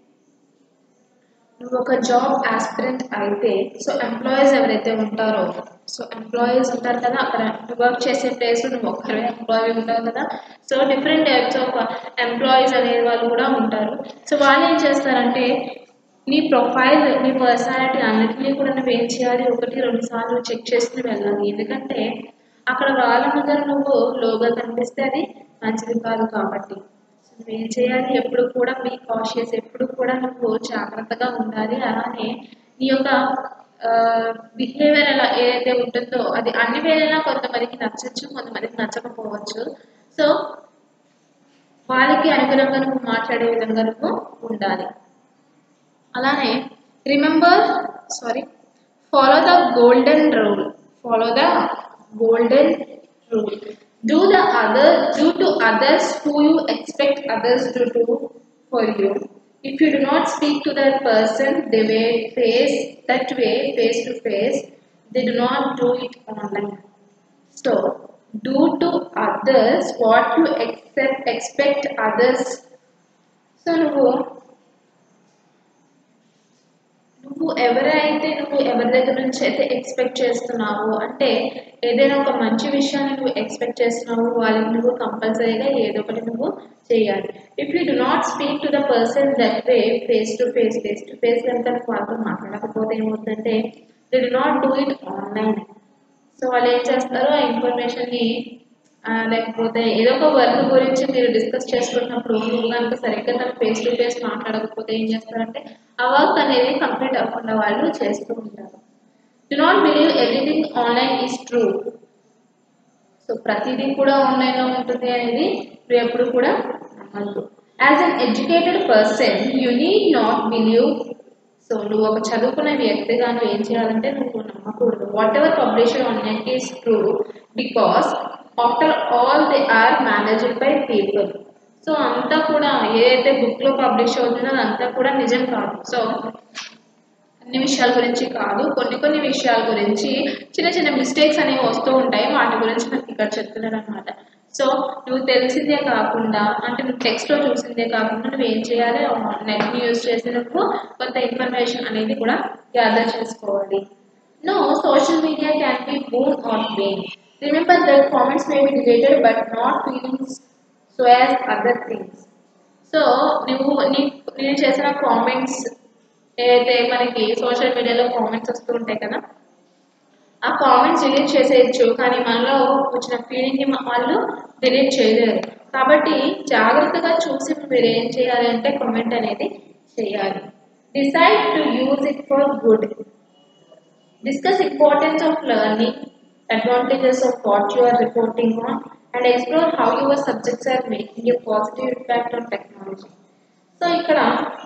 నువ్వు ఒక job aspirant అయితే so employees ఎవరైతే ఉంటారో so employees ఉంటారు కదా అక్కడ వర్క్ చేసే ప్లేస్లో నువ్వు ఒక్కరే ఎంప్లాయీ ఉంటావు కదా so different types of employees అనే వాళ్ళు కూడా ఉంటారు సో వాళ్ళు ఏం చేస్తారంటే నీ ప్రొఫైల్ నీ పర్సనాలిటీ అన్నిటినీ కూడా నువ్వు ఏం చేయాలి ఒకటి రెండు సార్లు చెక్ చేసుకుని వెళ్ళాలి ఎందుకంటే అక్కడ వాళ్ళ ముందర నువ్వు లోగా కనిపిస్తే అది మంచిది కాదు కాబట్టి సో నువ్వేం చేయాలి ఎప్పుడు కూడా బీ కాషియస్ ఎప్పుడు కూడా నువ్వు జాగ్రత్తగా ఉండాలి అలానే నీ యొక్క బిహేవియర్ ఎలా ఏదైతే ఉంటుందో అది అన్ని వేళలా కొంతమందికి నచ్చచ్చు కొంతమందికి నచ్చకపోవచ్చు సో వాళ్ళకి అనుగుణంగా నువ్వు మాట్లాడే విధంగా నువ్వు ఉండాలి అలానే remember sorry follow the golden rule follow the golden rule do the other do to others who you expect others to do for you if you do not speak to that person the way face that way face to face they do not do it online so do to others what you accept expect others so నువ్వు నువ్వు ఎవరైతే నువ్వు ఎవరి దగ్గర నుంచి అయితే expect చేస్తున్నావో అంటే ఏదైనా ఒక మంచి విషయాన్ని నువ్వు ఎక్స్పెక్ట్ చేస్తున్నావు వాళ్ళకి నువ్వు కంపల్సరీగా ఏదో ఒకటి నువ్వు చేయాలి if you do not speak to the person that way face to face face to face కనుక నువ్వు వాళ్ళతో మాట్లాడకపోతే ఏమవుతుందంటే they do not do it online so వాళ్ళు ఏం చేస్తారు ఆ ఇన్ఫర్మేషన్ని లేకపోతే ఏదో ఒక వర్క్ గురించి మీరు డిస్కస్ చేసుకున్నప్పుడు నువ్వు కనుక సరిగ్గా తన ఫేస్ టు ఫేస్ మాట్లాడకపోతే ఏం చేస్తారంటే ఆ వర్క్ అనేది కంప్లీట్ అవ్వకుండా వాళ్ళు చేస్తూ ఉంటారు do not believe everything online is true so ప్రతిదీ కూడా ఆన్లైన్లో ఉంటుంది అనేది నువ్వు ఎప్పుడు కూడా నమ్మద్దు as an educated person you need not believe so నువ్వు ఒక చదువుకున్న వ్యక్తిగా నువ్వు ఏం చేయాలంటే నువ్వు నమ్మకూడదు whatever published on net is true because after all they are managed by people so అంతా కూడా ఏదైతే బుక్లో పబ్లిష్ అవుతుందో అదంతా కూడా నిజం కాదు సో అన్ని విషయాల గురించి కాదు కొన్ని కొన్ని విషయాల గురించి చిన్న చిన్న మిస్టేక్స్ అనేవి వస్తూ ఉంటాయి వాటి గురించి నాకు ఇక్కడ చెప్తున్నాను అనమాట సో నువ్వు తెలిసిందే కాకుండా అంటే నువ్వు టెక్స్ట్లో చూసిందే కాకుండా నువ్వు ఏం చేయాలి నెట్ని యూజ్ చేసి నువ్వు కొంత ఇన్ఫర్మేషన్ అనేది కూడా గ్యాదర్ చేసుకోవాలి know social media can be boon or bane remember that comments may be deleted but not feelings so as other things so నువ్వు నీ నేను చేసిన కామెంట్స్ ఏదైతే మనకి సోషల్ మీడియాలో కామెంట్స్ వస్తూ ఉంటాయి కదా ఆ కామెంట్స్ డిలీట్ చేసేయచ్చు కానీ మనలో వచ్చిన ఫీలింగ్ని వాళ్ళు డిలీట్ చేయలేరు కాబట్టి జాగ్రత్తగా చూసి మీరు ఏం చేయాలి అంటే కామెంట్ అనేది చేయాలి decide to use it for good discuss importance of learning advantages of what you are reporting on and explore how your subjects are making a positive impact on technology. So ఇక్కడ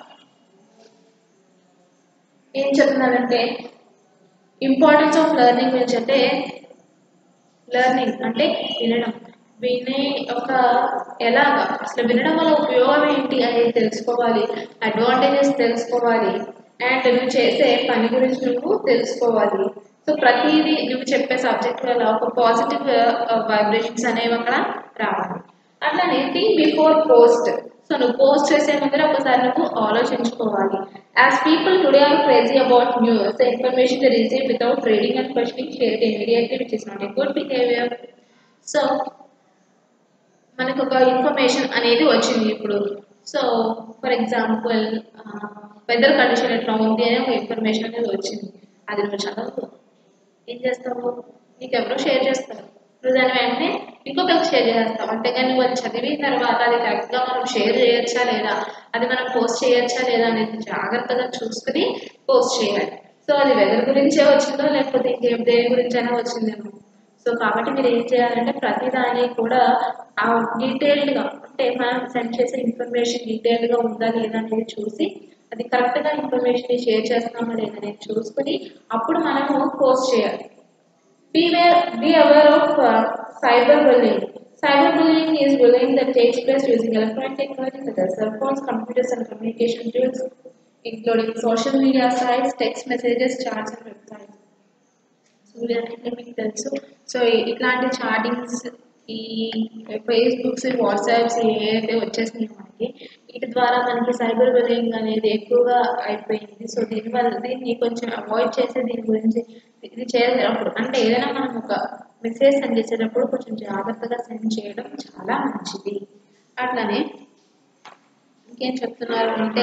ఏం చెప్తున్నారంటే importance of learning గురించి అంటే learning అంటే వినడం వినే ఒక ఎలాగా అసలు వినడం వల్ల ఉపయోగం ఏంటి అనేది తెలుసుకోవాలి అడ్వాంటేజెస్ తెలుసుకోవాలి అండ్ నువ్వు చేసే పని గురించి నువ్వు తెలుసుకోవాలి సో ప్రతిదీ నువ్వు చెప్పే సబ్జెక్ట్ వల్ల ఒక పాజిటివ్ వైబ్రేషన్స్ అనేవి అక్కడ రావాలి అట్లానే థింక్ బిఫోర్ పోస్ట్ సో నువ్వు పోస్ట్ చేసే ముందర ఒకసారి నువ్వు ఆలోచించుకోవాలి as people today are crazy about news the information they receive without reading and questioning share immediately which is not a good behaviour so మనకు ఒక ఇన్ఫర్మేషన్ అనేది వచ్చింది ఇప్పుడు so for example weather condition ఎట్లా ఉంది అనే ఒక ఇన్ఫర్మేషన్ అనేది వచ్చింది అది నువ్వు చదవదు ఏం చేస్తావు నీకు ఎవరో షేర్ చేస్తారు నువ్వు దాని వెంటనే ఇంకొకరికి షేర్ చేస్తావు అంతేగాని నువ్వు అది చదివిన తర్వాత అది కరెక్ట్గా మనం షేర్ చేయొచ్చా లేదా అది మనం పోస్ట్ చేయొచ్చా లేదా అనేది జాగ్రత్తగా చూసుకుని పోస్ట్ చేయాలి సో అది వెదర్ గురించే వచ్చిందో లేకపోతే ఇంకేం దేని గురించైనా వచ్చిందేమో సో కాబట్టి మీరు ఏం చేయాలంటే ప్రతిదాన్ని కూడా ఆ డీటెయిల్డ్గా అంటే మనం సెండ్ చేసే ఇన్ఫర్మేషన్ డీటెయిల్డ్గా ఉందా లేదా అనేది చూసి అది కరెక్ట్గా ఇన్ఫర్మేషన్ షేర్ చేస్తున్నామా లేదా అనేది చూసుకుని అప్పుడు మనము పోస్ట్ చేయాలి Beware, be aware of uh, cyberbullying. Cyberbullying is bullying that takes place using electronic technology such as cell phones, computers, and communication tools, including social media sites, text messages, chats, and websites. సూర్యానికి మీకు తెలుసు so ఇట్లాంటి chattings ఈ Facebooks WhatsApps ఏదైతే వచ్చేసినాయి మనకి వీటి ద్వారా మనకి సైబర్ బులింగ్ అనేది ఎక్కువగా అయిపోయింది సో దీనివల్ల దీన్ని కొంచెం అవాయిడ్ చేసే దీని గురించి ఇది చేసేటప్పుడు అంటే ఏదైనా మనం ఒక మెసేజ్ సెండ్ చేసేటప్పుడు కొంచెం జాగ్రత్తగా సెండ్ చేయడం చాలా మంచిది అట్లనే ఇంకేం చెప్తున్నారు అంటే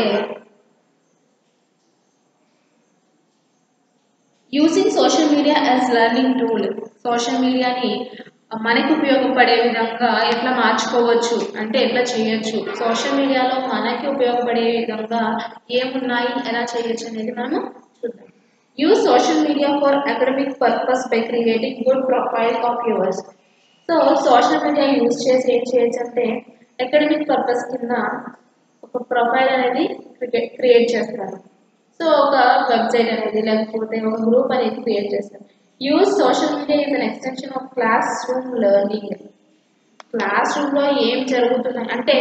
using social media as learning tool social మీడియాని మనకు ఉపయోగపడే విధంగా ఎట్లా మార్చుకోవచ్చు అంటే ఎట్లా చేయొచ్చు సోషల్ మీడియాలో మనకి ఉపయోగపడే విధంగా ఏమున్నాయి ఎలా చేయొచ్చు అనేది మనము చూద్దాం use social media for academic purpose by creating good profile of yours so social media use చేసి ఏం చేయొచ్చు అంటే అకాడమిక్ పర్పస్ కింద ఒక ప్రొఫైల్ అనేది క్రియేట్ చేస్తారు సో ఒక వెబ్సైట్ అనేది లేకపోతే ఒక గ్రూప్ అనేది క్రియేట్ చేస్తారు use social media is an extension of classroom learning class రూమ్లో ఏం జరుగుతున్నాయి అంటే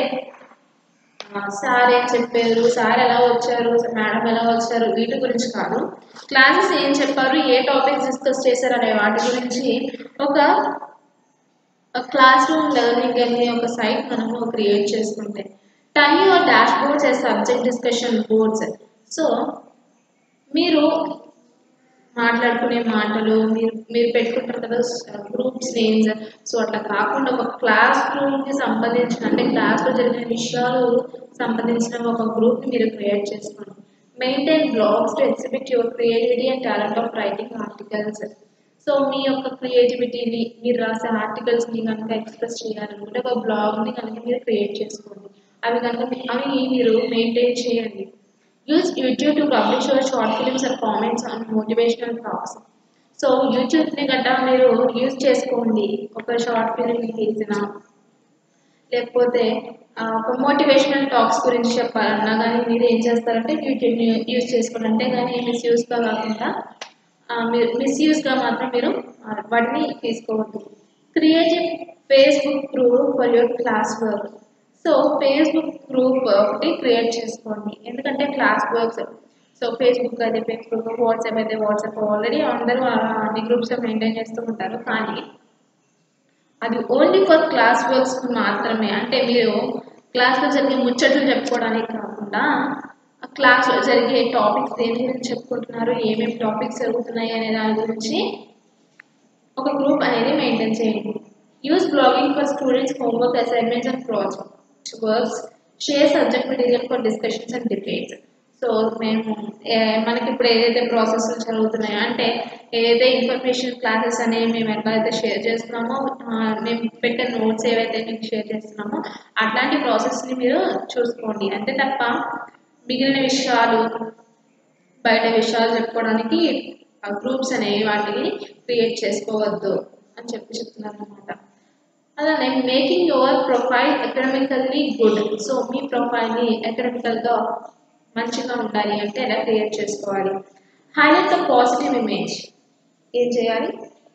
సార్ ఏం చెప్పారు సార్ ఎలా వచ్చారు మేడం ఎలా వచ్చారు వీటి గురించి కాదు క్లాసెస్ ఏం చెప్పారు ఏ టాపిక్స్ డిస్కస్ చేశారు అనే వాటి గురించి ఒక క్లాస్ రూమ్ లెర్నింగ్ అనే ఒక సైట్ మనము క్రియేట్ చేసుకుంటే time your dashboards a subject discussion boards so మీరు మాట్లాడుకునే మాటలు మీరు మీరు పెట్టుకుంటారు కదా గ్రూప్స్ నేమ్స్ సో అట్లా కాకుండా ఒక క్లాస్ రూమ్కి సంబంధించిన అంటే క్లాస్లో జరిగిన విషయాలు సంబంధించిన ఒక గ్రూప్ని మీరు క్రియేట్ చేసుకోండి maintain blogs to exhibit your creativity and talent of writing articles so మీ యొక్క క్రియేటివిటీని మీరు రాసే ఆర్టికల్స్ని కనుక ఎక్స్ప్రెస్ చేయాలనుకుంటే ఒక బ్లాగ్ని కనుక మీరు క్రియేట్ చేసుకోండి అవి కనుక మీ- అవి మీరు మెయింటైన్ చేయండి use YouTube to publish your short films and comments on motivational talks so యూట్యూబ్ని గట్టా మీరు యూజ్ చేసుకోండి ఒక షార్ట్ ఫిల్మ్ని తీసిన లేకపోతే ఆ, ఒక మోటివేషనల్ టాక్స్ గురించి చెప్పాలన్నా కానీ మీరు ఏం చేస్తారంటే యూట్యూబ్ని యూజ్ చేసుకోండి అంటే కానీ మిస్యూజ్గా కాకుండా ఆ, మీరు మిస్యూజ్గా మాత్రం మీరు ఆ, వాటిని తీసుకోవద్దు create Facebook group for your class work so Facebook group ఒకటి క్రియేట్ చేసుకోండి ఎందుకంటే క్లాస్ వర్క్స్ సో ఫేస్బుక్ అయితే ఫేస్బుక్ వాట్సాప్ అయితే వాట్సాప్ ఆల్రెడీ అందరూ ఆ అన్ని గ్రూప్స్ మెయింటైన్ చేస్తూ ఉంటారు కానీ అది ఓన్లీ ఫర్ క్లాస్ వర్క్స్ మాత్రమే అంటే మీరు క్లాస్లో జరిగే ముచ్చట్లు చెప్పుకోవడానికి కాకుండా ఆ క్లాస్లో జరిగే టాపిక్స్ దేని గురించి చెప్పుకుంటున్నారు ఏమేమి టాపిక్స్ జరుగుతున్నాయి అనే దాని గురించి ఒక గ్రూప్ అనేది మెయింటైన్ చేయండి use blogging for students homework assignments and project works share subject material for discussions and debates so మేము ఏ- మనకి ఇప్పుడు ఏదైతే ప్రాసెస్ జరుగుతున్నాయో అంటే ఏదైతే ఇన్ఫర్మేషన్ క్లాసెస్ అనేవి మేము ఎట్లయితే షేర్ చేస్తున్నామో ఆ, మేము పెట్టే నోట్స్ ఏవైతే మీకు షేర్ చేస్తున్నామో అట్లాంటి ప్రాసెస్ని మీరు చూసుకోండి అంతే తప్ప మిగిలిన విషయాలు బయట విషయాలు చెప్పుకోవడానికి గ్రూప్స్ అనేవి వాటిని క్రియేట్ చేసుకోవద్దు అని చెప్పి చెప్తున్నారు అనమాట అలానే making your profile academically good so మీ ప్రొఫైల్ని ఎకడమికల్గా మంచిగా ఉండాలి అంటే ఎలా క్రియేట్ చేసుకోవాలి హైలైట్ ద పాజిటివ్ ఇమేజ్ ఏం చేయాలి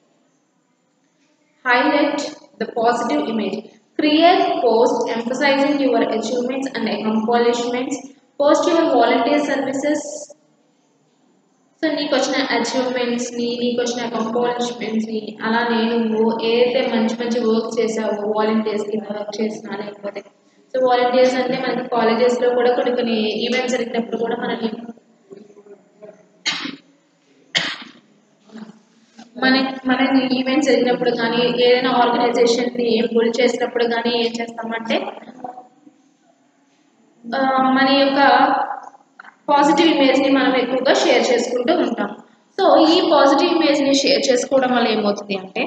highlight the positive image create post emphasizing your achievements and accomplishments post your volunteer services so నీకు వచ్చిన అచీవ్మెంట్స్ని నీకు వచ్చిన అకంపాలిష్మెంట్స్ని అలానే నువ్వు ఏదైతే మంచి మంచి వర్క్ చేసావో వాలంటీర్స్ కింద వర్క్ చేసినా లేకపోతే సో వాలంటీర్స్ అంటే మనకి కాలేజెస్లో కూడా కొన్ని కొన్ని ఈవెంట్స్ జరిగినప్పుడు కూడా మనకి మన మన ఈవెంట్స్ జరిగినప్పుడు కానీ ఏదైనా ఆర్గనైజేషన్ని బుల్ చేసినప్పుడు కానీ ఏం చేస్తామంటే ఆ, మన యొక్క పాజిటివ్ ఇమేజ్ని మనం ఎక్కువగా షేర్ చేసుకుంటూ ఉంటాం సో ఈ పాజిటివ్ ఇమేజ్ని షేర్ చేసుకోవడం వల్ల ఏమవుతుంది అంటే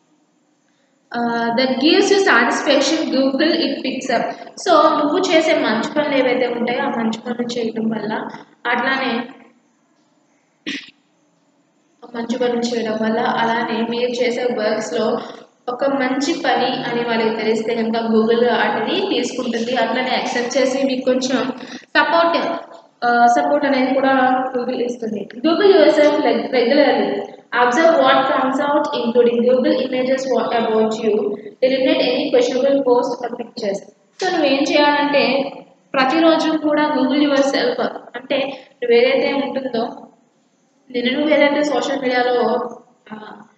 that gives you satisfaction Google it picks up so నువ్వు చేసే మంచి పనులు ఏవైతే ఉంటాయో ఆ మంచి పనులు చేయడం వల్ల అట్లానే మంచి పనులు చేయడం వల్ల అలానే మీరు చేసే వర్క్స్లో ఒక మంచి పని అని వాళ్ళకి తెలిస్తే కనుక గూగుల్ వాటిని తీసుకుంటుంది అట్లనే యాక్సెప్ట్ చేసి మీకు కొంచెం సపోర్ట్ సపోర్ట్ అనేది కూడా గూగుల్ ఇస్తుంది Google yourself regularly observe what comes out including Google images what about you eliminate any questionable post or pictures so నువ్వేం చేయాలంటే ప్రతిరోజు కూడా గూగుల్ యువర్ సెల్ఫ్ అంటే నువ్వు ఏదైతే ఉంటుందో నిన్ను నువ్వు ఏదైతే సోషల్ మీడియాలో ఆ,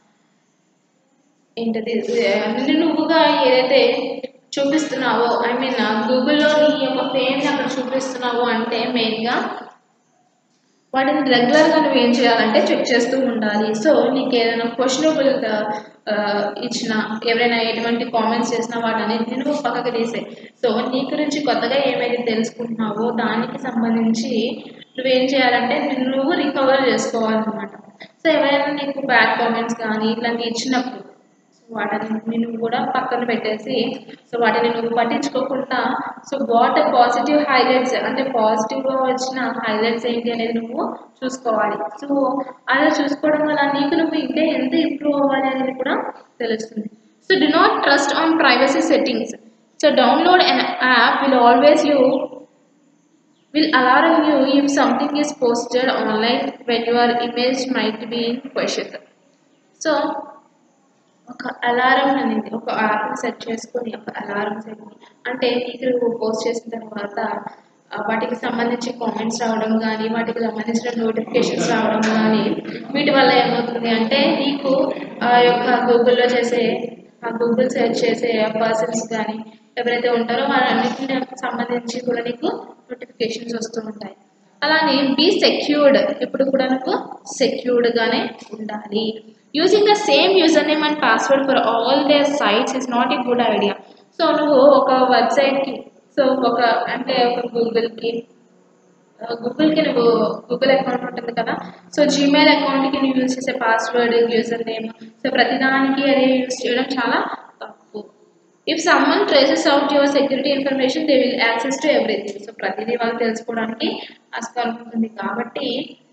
ఏంటది నిన్ను నువ్వుగా ఏదైతే చూపిస్తున్నావో ఐ మీన్ గూగుల్లో నీ యొక్క ఫేమ్ని అక్కడ చూపిస్తున్నావు అంటే మెయిన్గా వాటిని రెగ్యులర్గా నువ్వు ఏం చేయాలంటే చెక్ చేస్తూ ఉండాలి సో నీకు ఏదైనా క్వశ్చనబుల్ ఇచ్చిన ఎవరైనా ఎటువంటి కామెంట్స్ చేసినా వాటన్నిటిని నువ్వు పక్కకు తీసే సో నీ గురించి కొత్తగా ఏమైతే తెలుసుకుంటున్నావో దానికి సంబంధించి నువ్వేం చేయాలంటే నిన్ను నువ్వు రికవర్ చేసుకోవాలన్నమాట సో ఎవరైనా నీకు బ్యాడ్ కామెంట్స్ కానీ ఇట్లాంటివి ఇచ్చినప్పుడు సో వాటిని నువ్వు కూడా పక్కన పెట్టేసి సో వాటిని నువ్వు పట్టించుకోకుండా సో వాట్ పాజిటివ్ హైలైట్స్ అంటే పాజిటివ్గా వచ్చిన హైలైట్స్ ఏంటి అనేది నువ్వు చూసుకోవాలి సో అలా చూసుకోవడం వల్ల నీకు నువ్వు ఇంకా ఎంత ఇంప్రూవ్ అవ్వాలి అనేది కూడా తెలుస్తుంది so do not trust on privacy settings so download an app will always you will alarm you if something is posted online when your image might be in question. So ఒక alarm అనేది ఒక యాప్ని set చేసుకొని ఒక alarm set అంటే నీకు నువ్వు post చేసిన తర్వాత ఆ, వాటికి సంబంధించి కామెంట్స్ రావడం కానీ వాటికి సంబంధించిన నోటిఫికేషన్స్ రావడం కానీ వీటి వల్ల ఏమవుతుంది అంటే నీకు ఆ యొక్క గూగుల్లో చేసే ఆ గూగుల్ సెర్చ్ చేసే పర్సన్స్ కానీ ఎవరైతే ఉంటారో వాళ్ళన్నింటిని సంబంధించి కూడా నీకు నోటిఫికేషన్స్ వస్తూ ఉంటాయి అలానే బీ సెక్యూర్డ్ ఇప్పుడు కూడా నువ్వు సెక్యూర్డ్గానే ఉండాలి using the same user name and password for all the sites is not a good idea so నువ్వు ఒక వెబ్సైట్కి సో ఒక అంటే ఒక గూగుల్కి గూగుల్కి నువ్వు గూగుల్ అకౌంట్ ఉంటుంది కదా సో జీమెయిల్ అకౌంట్కి నువ్వు యూజ్ చేసే పాస్వర్డ్ యూజర్ నేమ్ సో ప్రతిదానికి అదే యూజ్ చేయడం చాలా తప్పు if someone traces out your security information they will access to everything so ప్రతిదీ వాళ్ళు తెలుసుకోవడానికి ఆస్కారం ఉంటుంది కాబట్టి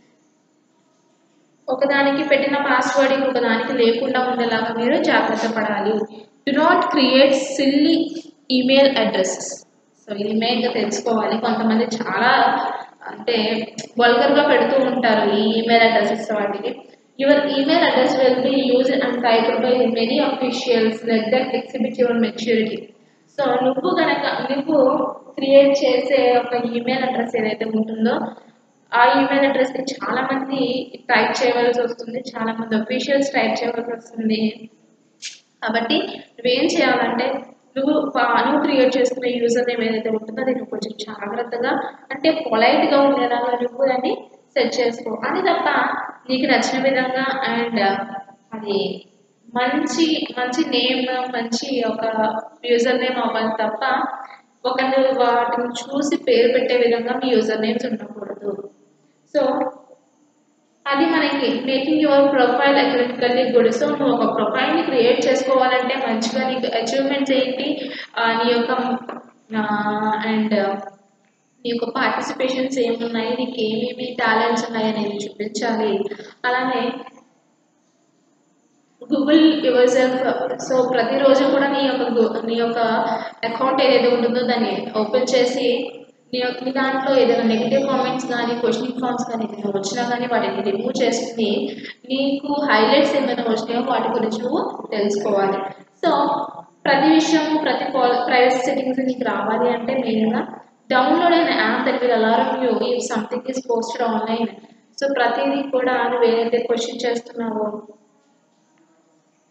ఒకదానికి పెట్టిన పాస్వర్డ్ ఇంకొక దానికి లేకుండా ఉండేలాగా మీరు జాగ్రత్త పడాలి do not create silly email addresses so ఇది మెయిన్గా తెలుసుకోవాలి కొంతమంది చాలా అంటే వల్గర్గా పెడుతూ ఉంటారు ఈ ఈమెయిల్ అడ్రసెస్ వాటికి your email address will be use and typed by many officials let that exhibit your maturity so నువ్వు కనుక నువ్వు క్రియేట్ చేసే ఒక ఈమెయిల్ అడ్రస్ ఏదైతే ఉంటుందో ఆ ఈమెయిల్ అడ్రస్ని చాలా మంది టైప్ చేయవలసి వస్తుంది చాలా మంది అఫీషియల్స్ టైప్ చేయవలసి వస్తుంది కాబట్టి నువ్వేం చేయాలంటే నువ్వు పా- నువ్వు క్రియేట్ చేసుకునే యూజర్ నేమ్ ఏదైతే ఉంటుందో అది నువ్వు కొంచెం జాగ్రత్తగా అంటే పొలైట్గా ఉండేలాగా నువ్వు దాన్ని సెట్ చేసుకో అది తప్ప నీకు నచ్చిన విధంగా అండ్ అది మంచి మంచి నేమ్ మంచి ఒక యూజర్ నేమ్ అవ్వాలి తప్ప ఒకరు వాటిని చూసి పేరు పెట్టే విధంగా మీ యూజర్ నేమ్స్ ఉండకూడదు సో అది మనకి making your profile economically good so నువ్వు ఒక ప్రొఫైల్ని క్రియేట్ చేసుకోవాలంటే మంచిగా నీకు అచీవ్మెంట్స్ ఏంటి ఆ, నీ యొక్క అండ్ నీ యొక్క పార్టిసిపేషన్స్ ఏమున్నాయి నీకు ఏమేమి టాలెంట్స్ ఉన్నాయి అనేది చూపించాలి అలానే గూగుల్ యువర్ సెల్ఫ్ సో ప్రతిరోజు కూడా నీ యొక్క గు- నీ యొక్క అకౌంట్ ఏదైతే ఉంటుందో దాన్ని ఓపెన్ చేసి నీ యొక్క నీ దాంట్లో ఏదైనా నెగిటివ్ కామెంట్స్ కానీ క్వశ్చనింగ్ ఫామ్స్ కానీ ఏదైనా వచ్చినా కానీ వాటిని రిమూవ్ చేసుకుని నీకు హైలైట్స్ ఏమైనా వచ్చినాయో వాటి గురించి నువ్వు తెలుసుకోవాలి సో ప్రతి విషయం ప్రతి ప్రైవసీ సెట్టింగ్స్ నీకు రావాలి అంటే మెయిన్గా డౌన్లోడ్ అయిన app that will alarm you if something is posted online so ప్రతిదీ కూడా నువ్వు ఏదైతే క్వశ్చన్ చేస్తున్నావో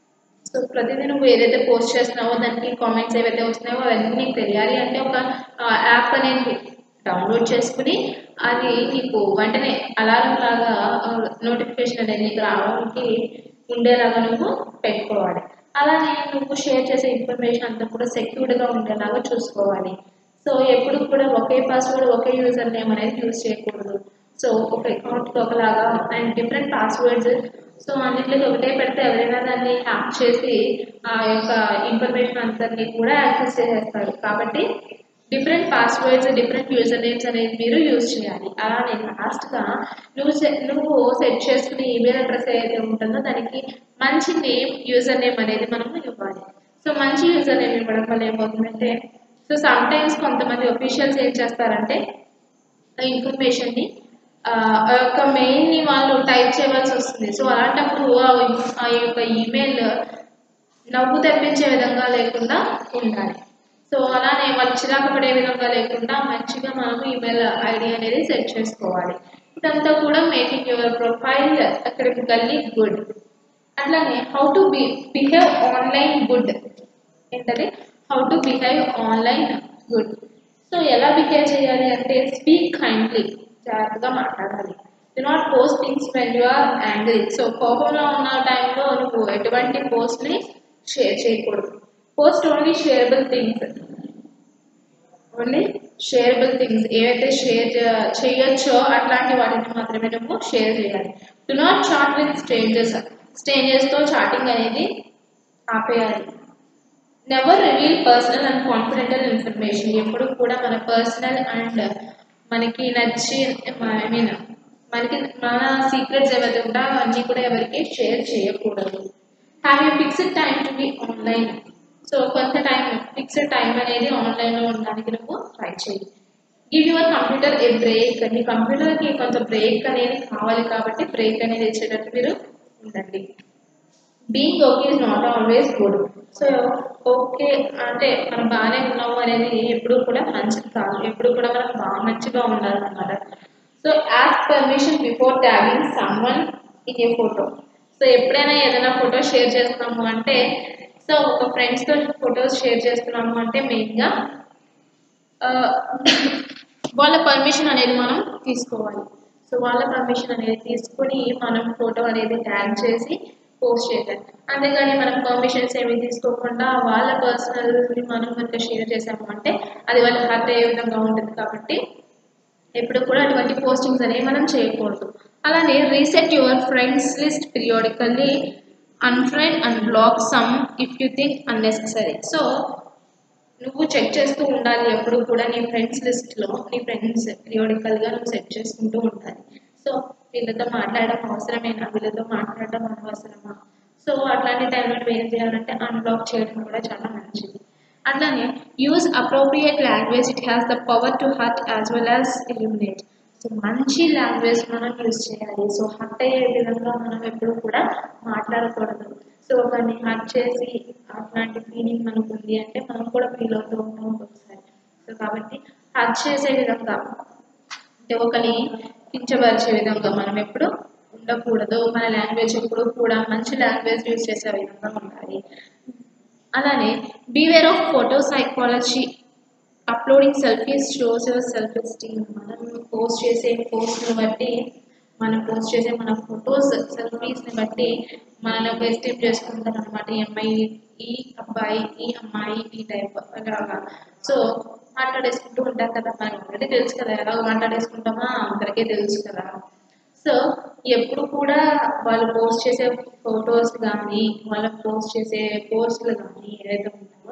సో ప్రతిదీ నువ్వు ఏదైతే పోస్ట్ చేస్తున్నావో దానికి కామెంట్స్ ఏవైతే వస్తున్నాయో అవన్నీ నీకు తెలియాలి అంటే ఒక యాప్ అనేది డౌన్లోడ్ చేసుకుని అది నీకు వెంటనే అలారం లాగా నోటిఫికేషన్ అనేది నీకు రావడానికి ఉండేలాగా నువ్వు పెట్టుకోవాలి అలానే నువ్వు షేర్ చేసే ఇన్ఫర్మేషన్ అంతా కూడా సెక్యూర్డ్గా ఉండేలాగా చూసుకోవాలి సో ఎప్పుడు కూడా ఒకే పాస్వర్డ్ ఒకే యూజర్ నేమ్ అనేది యూజ్ చేయకూడదు సో ఒక అకౌంట్కి ఒకలాగా అండ్ డిఫరెంట్ పాస్వర్డ్స్ సో అన్నింటికి ఒకటే పెడితే ఎవరైనా దాన్ని హ్యాక్ చేసి ఆ యొక్క ఇన్ఫర్మేషన్ అంతని కూడా యాక్సెస్ చేసేస్తారు కాబట్టి different passwords different user names అనేది మీరు యూజ్ చేయాలి అలానే లాస్ట్గా నువ్వు సె- నువ్వు సెట్ చేసుకునే ఈమెయిల్ అడ్రస్ ఏదైతే ఉంటుందో దానికి మంచి నేమ్ యూజర్ నేమ్ అనేది మనం ఇవ్వాలి సో మంచి యూజర్ నేమ్ ఇవ్వడం వల్ల ఏమవుతుందంటే సో సమ్ టైమ్స్ కొంతమంది ఒఫీషియల్స్ ఏం చేస్తారంటే ఆ ఇన్ఫర్మేషన్ని ఆ ఆ యొక్క మెయిన్ని వాళ్ళు టైప్ చేయవలసి వస్తుంది సో అలాంటప్పుడు ఆ ఆ యొక్క ఈమెయిల్ నవ్వు తెప్పించే విధంగా లేకుండా ఉండాలి సో అలానే వాళ్ళు చిరాకు పడే విధంగా లేకుండా మంచిగా మనం ఈమెయిల్ ఐడి అనేది సెట్ చేసుకోవాలి ఇదంతా కూడా making your profile academically good అట్లానే how to be behave online good ఏంటది how to behave online good so ఎలా బిహేవ్ చేయాలి అంటే స్పీక్ కైండ్లీ జాగ్రత్తగా మాట్లాడాలి do not post things when you are angry so కోపంలో ఉన్న టైంలో నువ్వు ఎటువంటి పోస్ట్ని షేర్ చేయకూడదు post only shareable things only shareable things ఏవైతే షేర్ చేయొచ్చో అట్లాంటి వాటిని మాత్రమే నువ్వు షేర్ చేయాలి do not chat with strangers స్ట్రేంజర్స్తో chatting అనేది ఆపేయాలి never reveal personal and confidential information ఎప్పుడు కూడా మన పర్సనల్ అండ్ మనకి నచ్చి ఐ మీన్ మనకి మన సీక్రెట్స్ ఏవైతే ఉంటాయో అవన్నీ కూడా ఎవరికి షేర్ చేయకూడదు have you fixed time to be online so కొంత టైం ఫిక్స్డ్ టైం అనేది ఆన్లైన్లో ఉండడానికి నువ్వు ట్రై చేయి give your computer a break నీ కంప్యూటర్కి కొంత బ్రేక్ అనేది కావాలి కాబట్టి బ్రేక్ అనేది ఇచ్చేటట్టు మీరు ఉండండి being okay is not always good so okay అంటే మనం బాగానే ఉన్నాము అనేది ఎప్పుడు కూడా మంచిది కాదు ఎప్పుడు కూడా మనం బాగా మంచిగా ఉండాలన్నమాట so as permission before tagging someone in a photo so ఎప్పుడైనా ఏదైనా ఫోటో షేర్ చేస్తున్నాము అంటే సో ఒక ఫ్రెండ్స్తో ఫొటోస్ షేర్ చేస్తున్నాము అంటే మెయిన్గా వాళ్ళ పర్మిషన్ అనేది మనం తీసుకోవాలి సో వాళ్ళ పర్మిషన్ అనేది తీసుకొని మనం ఫోటో అనేది ట్యాగ్ చేసి పోస్ట్ చేయాలి అంతేగాని మనం పర్మిషన్స్ ఏమి తీసుకోకుండా వాళ్ళ పర్సనల్ని మనం కనుక షేర్ చేసాము అంటే అది వాళ్ళకి హర్ట్ అయ్యే విధంగా ఉంటుంది కాబట్టి ఎప్పుడు కూడా అటువంటి పోస్టింగ్స్ అనేవి మనం చేయకూడదు అలానే reset your friends list periodically unfriend and block some if you think unnecessary so నువ్వు చెక్ చేస్తూ ఉండాలి ఎప్పుడు కూడా నీ ఫ్రెండ్స్ లిస్ట్లో నీ ఫ్రెండ్స్ పీరియాడికల్గా నువ్వు సెట్ చేసుకుంటూ ఉండాలి సో వీళ్ళతో మాట్లాడడం అవసరమేనా వీళ్ళతో మాట్లాడడం అనవసరమా సో అట్లాంటి టైంలో నువ్వు ఏం చేయాలంటే అన్బ్లాక్ చేయడం కూడా చాలా మంచిది అట్లానే use appropriate language it has the power to hurt as well as eliminate so మంచి లాంగ్వేజ్ మనం యూజ్ చేయాలి సో హర్ట్ అయ్యే విధంగా మనం ఎప్పుడు కూడా మాట్లాడకూడదు సో ఒకరిని హర్ట్ చేసి అట్లాంటి ఫీలింగ్ మనకు ఉంది అంటే మనం కూడా ఫీల్ అవుతూ ఉంటాం ఒకసారి సో కాబట్టి హర్ట్ చేసే విధంగా అంటే ఒకరిని కించపరిచే విధంగా మనం ఎప్పుడు ఉండకూడదు మన లాంగ్వేజ్ ఎప్పుడు కూడా మంచి లాంగ్వేజ్ యూజ్ చేసే విధంగా ఉండాలి అలానే beware of photo psychology uploading selfies shows your self esteem మనం పోస్ట్ చేసే పోస్ట్ని బట్టి మనం పోస్ట్ చేసే మన ఫొటోస్ సెల్ఫీస్ని బట్టి మనల్ని ఒక ఎస్టీమ్ చేసుకుంటాం అనమాట ఈ అమ్మాయి ఈ అబ్బాయి ఈ అమ్మాయి ఈ టైప్ అలాగా సో మాట్లాడేసుకుంటూ ఉంటాం కదా మనకి ఆల్రెడీ తెలుసు కదా ఎలా మాట్లాడేసుకుంటామా అందరికీ తెలుసు కదా సో ఎప్పుడు కూడా వాళ్ళు పోస్ట్ చేసే ఫొటోస్ కానీ వాళ్ళు పోస్ట్ చేసే పోస్టులు కానీ ఏదైతే ఉంటాయో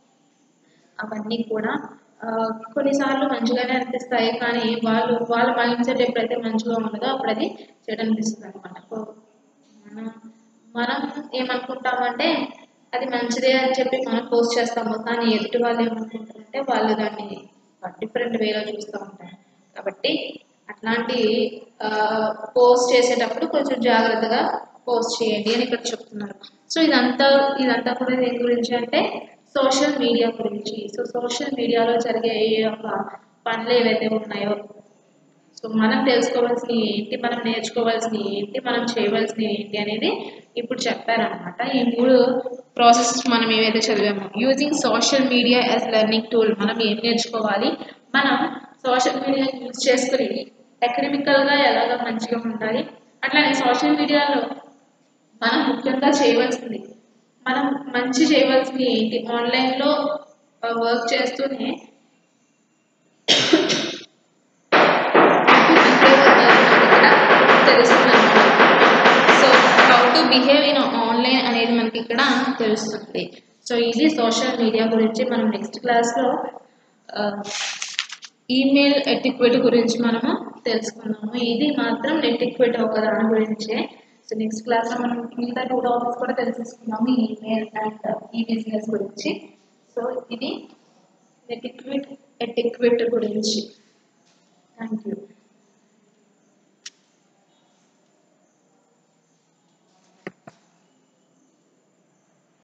అవన్నీ కూడా ఆ, కొన్నిసార్లు మంచిగానే అనిపిస్తాయి కానీ వాళ్ళు వాళ్ళ మైండ్ సెట్ ఎప్పుడైతే మంచిగా ఉండదో అప్పుడు అది చెడు అనిపిస్తుంది అనమాట మనం మనం ఏమనుకుంటామంటే అది మంచిదే అని చెప్పి మనం పోస్ట్ చేస్తాము కానీ ఎదుటి వాళ్ళు ఏమనుకుంటారంటే వాళ్ళు దాన్ని డిఫరెంట్ వేలో చూస్తూ ఉంటారు కాబట్టి అట్లాంటి పోస్ట్ చేసేటప్పుడు కొంచెం జాగ్రత్తగా పోస్ట్ చేయండి అని ఇక్కడ చెప్తున్నారు సో ఇదంతా ఇదంతా కూడా దేని గురించి అంటే సోషల్ మీడియా గురించి సో సోషల్ మీడియాలో జరిగే ఈ యొక్క పనులు ఏవైతే ఉన్నాయో సో మనం తెలుసుకోవాల్సిన ఏంటి మనం నేర్చుకోవాల్సిన ఏంటి మనం చేయవలసిన ఏంటి అనేది ఇప్పుడు చెప్పారనమాట ఈ మూడు ప్రాసెస్ మనం ఏవైతే చదివామో using social media as learning tool మనం ఏం నేర్చుకోవాలి మనం సోషల్ మీడియా యూజ్ చేసుకుని టెక్నికల్గా ఎలాగ మంచిగా ఉండాలి అట్లానే సోషల్ మీడియాలో మనం ముఖ్యంగా చేయవలసింది మనం మంచి చేయవలసింది ఏంటి ఆన్లైన్లో వర్క్ చేస్తూనే తెలుస్తుంది so how to behave in online అనేది మనకి ఇక్కడ తెలుస్తుంది సో ఇది సోషల్ మీడియా గురించి మనం నెక్స్ట్ క్లాస్లో ఈమెయిల్ ఎటిక్వేట్ గురించి మనము తెలుసుకుందాము ఇది మాత్రం ఎటిక్వేట్ ఒక దాని గురించే సో నెక్స్ట్ క్లాస్లో మనం మిగతా టూ టాపిక్స్ కూడా తెలుసుకుందాము ఈమెయిల్ అండ్ ఈబీసీఎస్ గురించి సో ఇది ఎటిక్వేట్ ఎటిక్వేట్ గురించి థ్యాంక్ యూ